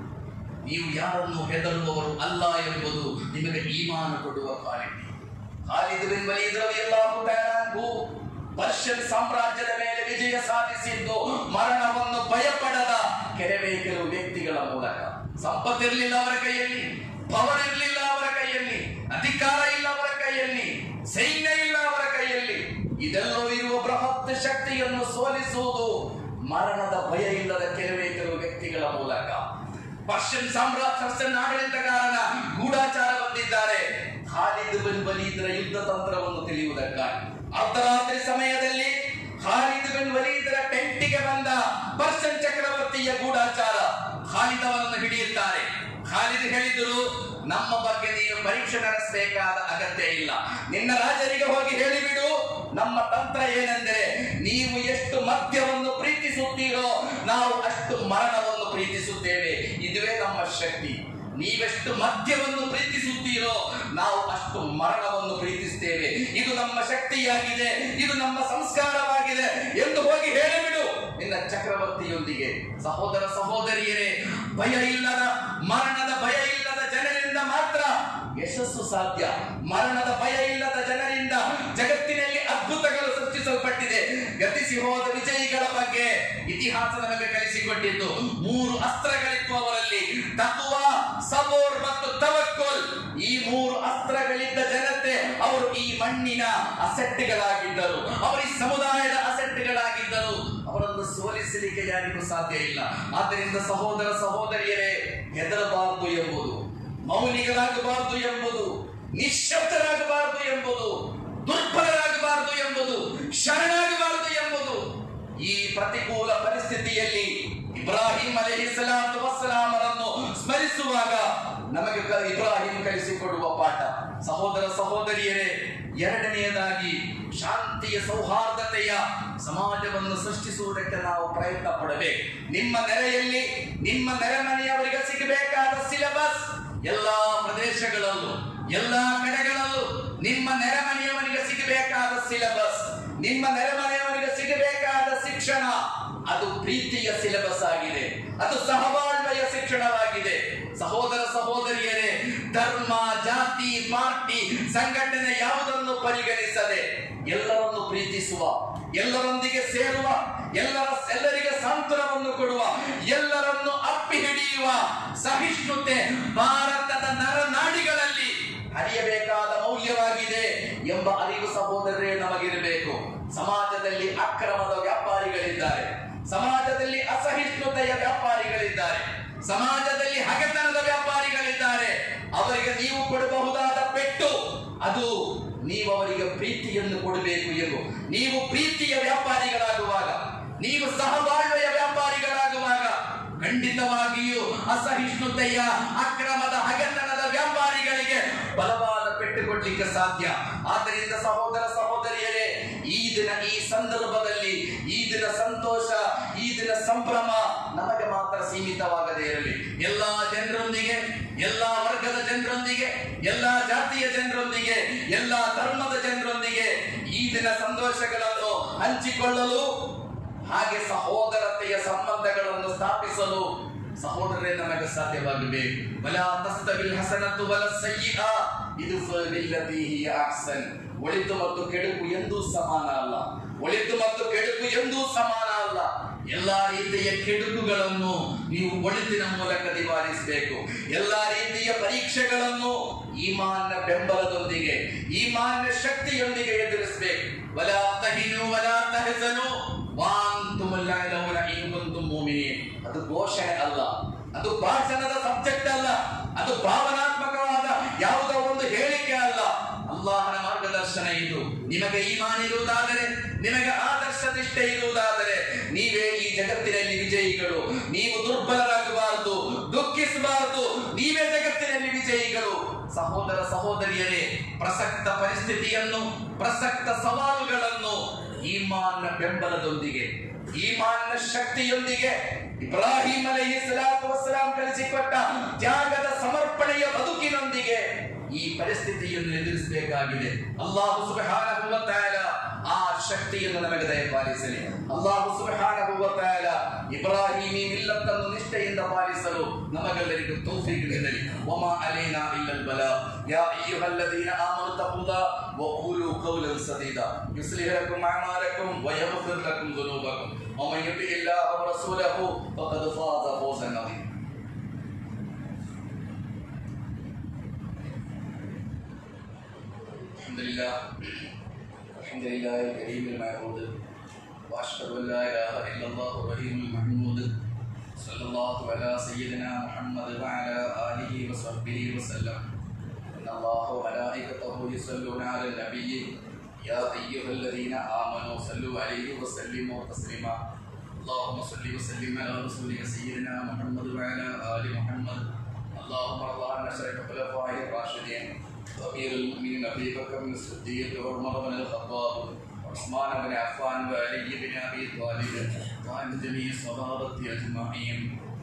ನೀವು ಯಾರನ್ನು ಹೆದರುವವರು ಅಲ್ಲ ಎಂಬುದು ನಿಮಗೆ ಈಮಾನ ಕೊಡುವ ಕ್ವಾಲಿಟಿ ಖಾಲಿದ್ ಬಿನ್ ವಲೀದ್ ರಲಿಯಲ್ಲಾಹು ತಆಲಾ ಅನ್ಹು ಪರ್ಷಿಯನ್ ಸಾಮ್ರಾಜ್ಯದ ಮೇಲೆ ವಿಜಯ ಸಾಧಿಸಿದ್ದು ಮರಣವನ್ನು ಭಯಪಡದ ಕೆಲವೇ ಕೆಲವು ವ್ಯಕ್ತಿಗಳ ಮೂಲಕ ಸಂಪತ್ತಿರಲಿಲ್ಲ ಅವರ ಕೈಯಲ್ಲಿ ಪವರ್ ಇರಲಿಲ್ಲ ಅವರ ಕೈಯಲ್ಲಿ ಅಧಿಕಾರ ಇಲ್ಲ ಅವರ ಕೈಯಲ್ಲಿ ಸೈನ್ಯ ಇಲ್ಲ ಅವರ ಕೈಯಲ್ಲಿ ಇದೆಲ್ಲವೂ ಇರುವ ಬೃಹತ್ ಶಕ್ತಿಯನ್ನು ಸೋಲಿಸುವುದು ಮರಣದ ಭಯ ಇಲ್ಲದ ಕೆಲವೇ ಕೆಲವು ವ್ಯಕ್ತಿಗಳ ಮೂಲಕ ಪರ್ಷಿಯನ್ ಸಾಮ್ರಾಜ್ಯ ಪರ್ಷಿಯನ್ ಆಡಳಿತಗಾರನ ಗೂಢಾಚಾರ ಬಂದಿದ್ದಾರೆ ಖಾಲಿದ್ ಬಿನ್ ವಲೀದರ ಯುದ್ಧ ತಂತ್ರವನ್ನು ತಿಳಿಯುವುದಕ್ಕಾಗಿ ಅರ್ಧರಾತ್ರಿ ಸಮಯದಲ್ಲಿ ಖಾಲಿದ್ ಬಿನ್ ವಲೀದರ ಟೆಂಟಿಗೆ ಬಂದ ಪರ್ಷಿಯನ್ ಚಕ್ರವರ್ತಿಯ ಗೂಢಾಚಾರ ಖಾಲಿದ್ ಅವರನ್ನು ಹಿಡಿಯುತ್ತಾರೆ ಖಾಲಿದ್ ಹೇಳಿದರು ನಮ್ಮ ಬಗ್ಗೆ ನೀನು ಪರೀಕ್ಷೆ ನಡೆಸಬೇಕಾದ ಅಗತ್ಯ ಇಲ್ಲ ನಿನ್ನ ರಾಜರಿಗೆ ಹೋಗಿ ಹೇಳಿಬಿಡು ನಮ್ಮ ತಂತ್ರ ಏನೆಂದರೆ ನೀವು ಎಷ್ಟು ಮದ್ಯವನ್ನು ಪ್ರೀತಿಸುತ್ತೀರೋ ನಾವು ಅಷ್ಟು ಮರಣವನ್ನು ಪ್ರೀತಿಸುತ್ತೇವೆ ಇದುವೇ ನಮ್ಮ ಶಕ್ತಿ ನೀವೆಷ್ಟು ಮದ್ಯವನ್ನು ಪ್ರೀತಿಸುತ್ತೀರೋ ನಾವು ಅಷ್ಟು ಮರಣವನ್ನು ಪ್ರೀತಿಸುತ್ತೇವೆ ಇದು ನಮ್ಮ ಶಕ್ತಿಯಾಗಿದೆ ಇದು ನಮ್ಮ ಸಂಸ್ಕಾರವಾಗಿದೆ ಎಂದು ಹೋಗಿ ಹೇಳಿಬಿಡು ನಿನ್ನ ಚಕ್ರವರ್ತಿಯೊಂದಿಗೆ ಸಹೋದರ ಸಹೋದರಿಯರೇ ಭಯ ಇಲ್ಲದ ಮರಣದ ಭಯ ಇಲ್ಲದ ಜನರಿಂದ ಮಾತ್ರ ಯಶಸ್ಸು ಸಾಧ್ಯ ಮರಣದ ಭಯ ಇಲ್ಲದ ಜನರಿಂದ ಜಗತ್ತಿನಲ್ಲಿ ಅದ್ಭುತಗಳು ಸೃಷ್ಟಿಸಲ್ಪಟ್ಟಿದೆ ಗತಿಸಿ ಹೋದ ವಿಜಯಿಗಳ ಬಗ್ಗೆ ಇತಿಹಾಸ ನಮಗೆ ಕಲಿಸಿಕೊಟ್ಟಿದ್ದು ಮೂರು ಅಸ್ತ್ರಗಳಿತ್ತು ಅವರಲ್ಲಿ ತತ್ವ ಸಬೋರ್ ಮತ್ತು ತವಕ್ಕುಲ್ ಈ ಮೂರು ಅಸ್ತ್ರಗಳಿದ್ದ ಜನತೆ ಅವರು ಈ ಮಣ್ಣಿನ ಅಸೆಟ್ಗಳಾಗಿದ್ದರು ಅವರು ಈ ಸಮುದಾಯದ ಅಸೆಟ್ಗಳಾಗಿದ್ದರು ಅವರನ್ನು ಸೋಲಿಸಲಿಕ್ಕೆ ಯಾರಿಗೂ ಸಾಧ್ಯ ಇಲ್ಲ ಆದ್ದರಿಂದ ಸಹೋದರ ಸಹೋದರಿಯರೇ ಹೆದರಬಾರದು ಎಂಬುದು ಮೌನಿಗಳಾಗಬಾರದು ಎಂಬುದು ನಿಶ್ಶಬ್ದರಾಗಬಾರದು ಎಂಬುದು ದುರ್ಬಲರಾಗಬಾರದು ಎಂಬುದು ಶರಣಾಗಬಾರದು ಎಂಬುದು ಈ ಪ್ರತಿಕೂಲ ಪರಿಸ್ಥಿತಿಯಲ್ಲಿ ಇಬ್ರಾಹಿಂ ಅಲೈಹಿಸ್ಸಲಾತು ವಸ್ಸಲಾಮರನ್ನು ಸ್ಮರಿಸುವಾಗ ನಮಗೆ ಕ- ಇಬ್ರಾಹಿಂ ಕಲಿಸಿಕೊಡುವ ಪಾಠ ಸಹೋದರ ಸಹೋದರಿಯರೇ ಎರಡನೆಯದಾಗಿ ಶಾಂತಿಯ ಸೌಹಾರ್ದತೆಯ ಸಮಾಜವನ್ನು ಸೃಷ್ಟಿಸುವುದಕ್ಕೆ ನಾವು ಪ್ರಯತ್ನ ಪಡಬೇಕು ನಿಮ್ಮ ನೆರೆಯಲ್ಲಿ ನಿಮ್ಮ ನೆರೆಮನೆಯವರಿಗೆ ಸಿಗಬೇಕಾದ ಸಿಲೆಬಸ್ ಎಲ್ಲಾ ಪ್ರದೇಶಗಳಲ್ಲೂ ಎಲ್ಲಾ ಕಡೆಗಳಲ್ಲೂ ನಿಮ್ಮ ನೆರೆಮನೆಯವರಿಗೆ ಸಿಗಬೇಕಾದ ಸಿಲೆಬಸ್ ನಿಮ್ಮ ನೆರೆಮನೆಯವರಿಗೆ ಸಿಗಬೇಕಾದ ಶಿಕ್ಷಣ ಅದು ಪ್ರೀತಿಯ ಸಿಲೆಬಸ್ ಆಗಿದೆ ಅದು ಸಹಬಾಳ್ವೆಯ ಶಿಕ್ಷಣವಾಗಿದೆ ಸಹೋದರ ಸಹೋದರಿಯರೇ ಧರ್ಮ ಜಾತಿ ಪಾರ್ಟಿ ಸಂಘಟನೆ ಯಾವುದನ್ನು ಪರಿಗಣಿಸದೆ ಎಲ್ಲರನ್ನು ಪ್ರೀತಿಸುವ ಎಲ್ಲರೊಂದಿಗೆ ಸೇರುವ ಎಲ್ಲರ ಎಲ್ಲರಿಗೆ ಸಾಂತ್ವನವನ್ನು ಕೊಡುವ ಎಲ್ಲರನ್ನು ಅಪ್ಪಿ ಹಿಡಿಯುವ ಸಹಿಷ್ಣುತೆ ಭಾರತದ ನರನಾಡಿಗಳಲ್ಲಿ ಹರಿಯಬೇಕಾದ ಮೌಲ್ಯವಾಗಿದೆ ಎಂಬ ಅರಿವು ಸಹೋದರರೇ ನಮಗಿರಬೇಕು ಸಮಾಜದಲ್ಲಿ ಅಕ್ರಮದ ವ್ಯಾಪಾರಿಗಳಿದ್ದಾರೆ ಸಮಾಜದಲ್ಲಿ ಅಸಹಿಷ್ಣುತೆಯ ವ್ಯಾಪಾರಿಗಳಿದ್ದಾರೆ ಸಮಾಜದಲ್ಲಿ ಹಗೆತನದ ವ್ಯಾಪಾರಿಗಳಿದ್ದಾರೆ ಅವರಿಗೆ ನೀವು ಕೊಡಬಹುದಾದ ಪೆಟ್ಟು ಅದು ನೀವು ಅವರಿಗೆ ಪ್ರೀತಿಯನ್ನು ಕೊಡಬೇಕು ಎಂದು ನೀವು ಪ್ರೀತಿಯ ವ್ಯಾಪಾರಿಗಳಾಗುವಾಗ ನೀವು ಸಹಬಾಳ್ವೆಯ ವ್ಯಾಪಾರಿಗಳಾಗುವಾಗ ಖಂಡಿತವಾಗಿಯೂ ಅಸಹಿಷ್ಣುತೆಯ ಅಕ್ರಮದ ಹಗೆತನದ ವ್ಯಾಪಾರಿಗಳಿಗೆ ಬಲವಾದ ಪೆಟ್ಟು ಕೊಡ್ಲಿಕ್ಕೆ ಸಾಧ್ಯ ಆದ್ದರಿಂದ ಸಹೋದರ ಸಹೋದರಿಯರೇ ಈ ದಿನ ಈ ಸಂದರ್ಭದಲ್ಲಿ ಈ ದಿನ ಸಂತೋಷ ಈ ದಿನ ಸಂಭ್ರಮ ನಮಗೆ ಮಾತ್ರ ಸೀಮಿತವಾಗದೇ ಇರಲಿ ಎಲ್ಲಾ ಜನರೊಂದಿಗೆ ಎಲ್ಲಾ ವರ್ಗದ ಜನರೊಂದಿಗೆ ಎಲ್ಲಾ ಜಾತಿಯ ಜನರೊಂದಿಗೆ ಎಲ್ಲಾ ಧರ್ಮದ ಜನರೊಂದಿಗೆ ಈ ದಿನ ಸಂತೋಷಗಳನ್ನು ಹಂಚಿಕೊಳ್ಳಲು ಹಾಗೆ ಸಹೋದರತೆಯ ಸಂಬಂಧಗಳನ್ನು ಸ್ಥಾಪಿಸಲು ಸಹೋದರರೇ ನಮಗೆ ಸಾಧ್ಯವಾಗಬೇಕು ವಲಾ ತಸ್ತವಿಲ್ ಹಸನತು ವಲ ಸಯ್ಯಿಅ ಇದು ಫಲಿಲ್ಲದಿ ಹಿಯ ಅಹ್ಸನ್ ಒಳಿತು ಮತ್ತು ಕೆಡುಕು ಎಂದೂ ಸಮಾನ ಅಲ್ಲ ಒಳಿತು ಮತ್ತು ಕೆಡುಕು ಎಂದೂ ಸಮಾನ ಅಲ್ಲ ಎಲ್ಲಾ ರೀತಿಯ ಕೆಡುಕುಗಳನ್ನು ನೀವು ಒಳಿತಿನ ಮೂಲಕ ನಿವಾರಿಸಬೇಕು ಎಲ್ಲಾ ರೀತಿಯ ಪರೀಕ್ಷೆಗಳನ್ನು ಈಮಾನ್ನ ಬೆಂಬಲದೊಂದಿಗೆ ಈಮಾನ್ನ ಶಕ್ತಿಯೊಂದಿಗೆ ಎದುರಿಸಬೇಕು ವಲಾ ತಹಿನು ವಲಾ ತಹಜನು ವಾಂತುಮ್ ಅಲ್ಲಾಲೌನ ಇನ್ ಕುಂತುಂ ಮುಮಿನೀನ್ ಅದು ಘೋಷಣೆ ಅಲ್ಲ ಅದು ಭಾಷಣದ ಸಬ್ಜೆಕ್ಟ್ ಅಲ್ಲ ಅದು ಭಾವನಾತ್ಮಕವಾದ ಯಾವುದೋ ಒಂದು ಹೇಳಿಕೆ ಅಲ್ಲ ಅಲ್ಲಾಹನ ಮಾರ್ಗದರ್ಶನ ಇದು ನಿಮಗೆ ಈಮಾನ್ ಇರುವುದಾದರೆ ನಿಮಗೆ ಆದರ್ಶ ನಿಷ್ಠೆ ಇರುವುದಾದರೆ ನೀವೇ ಈ ಜಗತ್ತಿನಲ್ಲಿ ವಿಜಯಿಗಳು ನೀವು ದುರ್ಬಲರಾಗಬಾರದು ದುಃಖಿಸಬಾರದು ನೀವೇ ಜಗತ್ತಿನಲ್ಲಿ ವಿಜಯಿಗಳು ಸಹೋದರ ಸಹೋದರಿಯರೇ ಪ್ರಸಕ್ತ ಪರಿಸ್ಥಿತಿಯನ್ನು ಪ್ರಸಕ್ತ ಸವಾಲುಗಳನ್ನು ಈಮಾನ್ನ ಬೆಂಬಲದೊಂದಿಗೆ ಈಮಾನ್ನ ಶಕ್ತಿಯೊಂದಿಗೆ ಇಬ್ರಾಹಿಂ ಅಲೈಹಿ ಸಲಾತು ವಸ್ಸಲಾಂ ಕಲಿಸಿಕೊಟ್ಟ ತ್ಯಾಗದ ಸಮರ್ಪಣೆಯ ಬದುಕಿನೊಂದಿಗೆ ಈ ಪರಿಸ್ಥಿತಿಯನ್ನು ಎದುರಿಸಬೇಕಾಗಿದೆ ಅಲ್ಲಾಹು ಸುಬ್ಹಾನಹು ವ ತಆಲ ಆ ಶಕ್ತಿಯನ್ನು ನಮಗೆ ದಯಪಾಲಿಸಲಿ ಅಲ್ಲಾಹು ಸುಬ್ಹಾನಹು ವ ತಆಲ ಇಬ್ರಾಹಿಮಿ ಮಿಲ್ಲತ್ತನ್ನು ನಿಷ್ಠೆಯಿಂದ ಪಾಲಿಸಲು ನಮಗೆಲ್ಲರಿಗೂ ತೌಫೀಕ್ ನೀಡಲಿ ವಮಾ ಅಲೈನಾ ಇಲ್ಲಲ್ ಬಲಾ ಯಾ ಅಯ್ಯುಹಲ್ಲದೀನ ಆಮನು ತಖುಲ್ಲಾ وقولوا قولا سديدا يصلح لكم اعمالكم ويغفر لكم ذنوبكم ومن يطع الله ورسوله فقد فاز فوزا عظيما الحمد لله الحمد لله الكريم المعبود واشهد ان لا اله الا الله الرحيم المحمود صلى الله على سيدنا محمد وعلى اله وصحبه وسلم ان الله وملائكته يصلون على النبي يا ايها الذين امنوا صلوا عليه وسلموا تسليما اللهم صل وسلم على رسولك سيدنا محمد وعلى ال محمد اللهم ارض عن اشرف الخلفاء الراشدين وامير المؤمنين ابي بكر بن الصديق وعمر بن الخطاب وعثمان بن عفان وعلي بن ابي طالب وعن جميع الصحابه اجمعين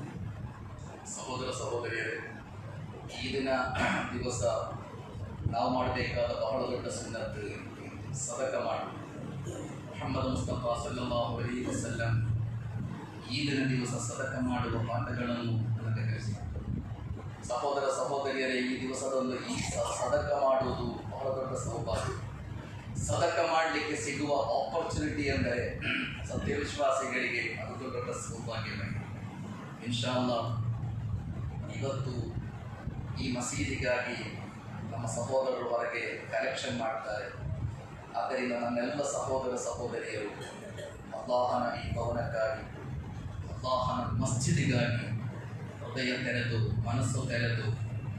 ಸಹೋದರ ಸಹೋದರಿಯರೇ ಈ ದಿನ ದಿವಸ ನಾವು ಮಾಡಬೇಕಾದ ಬಹಳ ದೊಡ್ಡ ಸುನ್ನತ್ ಸದಕ ಮಾಡಿ ಮೊಹಮ್ಮದ್ ಮುಸ್ತಫಾ ಸಲ್ಲಲ್ಲಾಹು ಅಲೈಹಿ ವಸಲ್ಲಂ ಈ ದಿನ ದಿವಸ ಸದಕ ಮಾಡುವ ಪಾಠಗಳನ್ನು ನಮಗೆ ಕಲಿಸಿದ್ದಾರೆ ಸಹೋದರ ಸಹೋದರಿಯರೇ ಈ ದಿವಸದಂದು ಈ ಸ- ಸದಕ ಮಾಡುವುದು ಬಹಳ ದೊಡ್ಡ ಸೌಭಾಗ್ಯ ಸದಕ ಮಾಡಲಿಕ್ಕೆ ಸಿಗುವ ಆಪರ್ಚುನಿಟಿ ಎಂದರೆ ಸತ್ಯವಿಶ್ವಾಸಿಗಳಿಗೆ ಅದು ದೊಡ್ಡ ಸೌಭಾಗ್ಯವೇ ಇನ್ಶಾಲ್ಲಾ ಇವತ್ತು ಈ ಮಸೀದಿಗಾಗಿ ನಮ್ಮ ಸಹೋದರರು ಹೊರಗೆ ಕಲೆಕ್ಷನ್ ಮಾಡ್ತಾರೆ ಆದ್ದರಿಂದ ನನ್ನೆಲ್ಲ ಸಹೋದರ ಸಹೋದರಿಯರು ಅಲ್ಲಾಹನ ಈ ಭವನಕ್ಕಾಗಿ ಅಲ್ಲಾಹನ ಮಸ್ಜಿದಿಗಾಗಿ ಹೃದಯ ತೆರೆದು ಮನಸ್ಸು ತೆರೆದು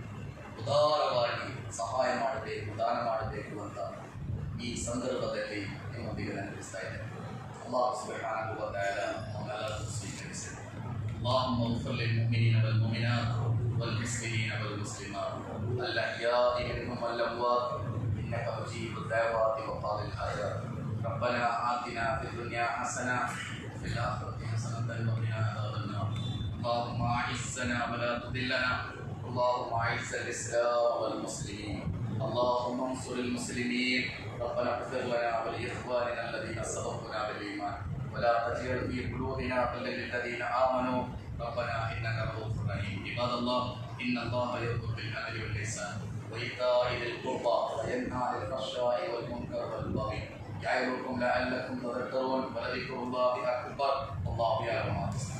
ಉದಾರವಾಗಿ ಸಹಾಯ ಮಾಡಬೇಕು ದಾನ ಮಾಡಬೇಕು ಅಂತ ಈ ಸಂದರ್ಭದಲ್ಲಿ ನಿಮ್ಮೊಂದಿಗೆ ನೆನಪಿಸ್ತಾ ಇದ್ದೇನೆ ಅಲ್ಲಾಹ್ ಸುಬ್ಹಾನಹು ವ ತಆಲ ನಮ್ಮೆಲ್ಲರನ್ನು ಸ್ವೀಕರಿಸಲಿ اللهم اغفر للمؤمنين والمؤمنات والمسلمين والمسلمات الأحياء منهم والأموات إنك مجيب الدعوات وقاضي الحاجات ربنا آتنا في الدنيا حسنة وفي الآخرة حسنة وقنا عذاب النار اللهم أعزنا ولا تذلنا اللهم أعز الإسلام والمسلمين اللهم انصر المسلمين ربنا اغفر لنا ولإخواننا الذين سبقونا بالإيمان ولا تجعل في قلوبنا غلا للذين آمنوا ربنا إنك رؤوف رحيم عباد الله إن الله يأمر بالعدل والإحسان وإيتاء ذي القربى وينهى عن الفحشاء والمنكر والبغي يعظكم لعلكم تذكرون ولذكر الله أكبر والله يعلم ما تصنعون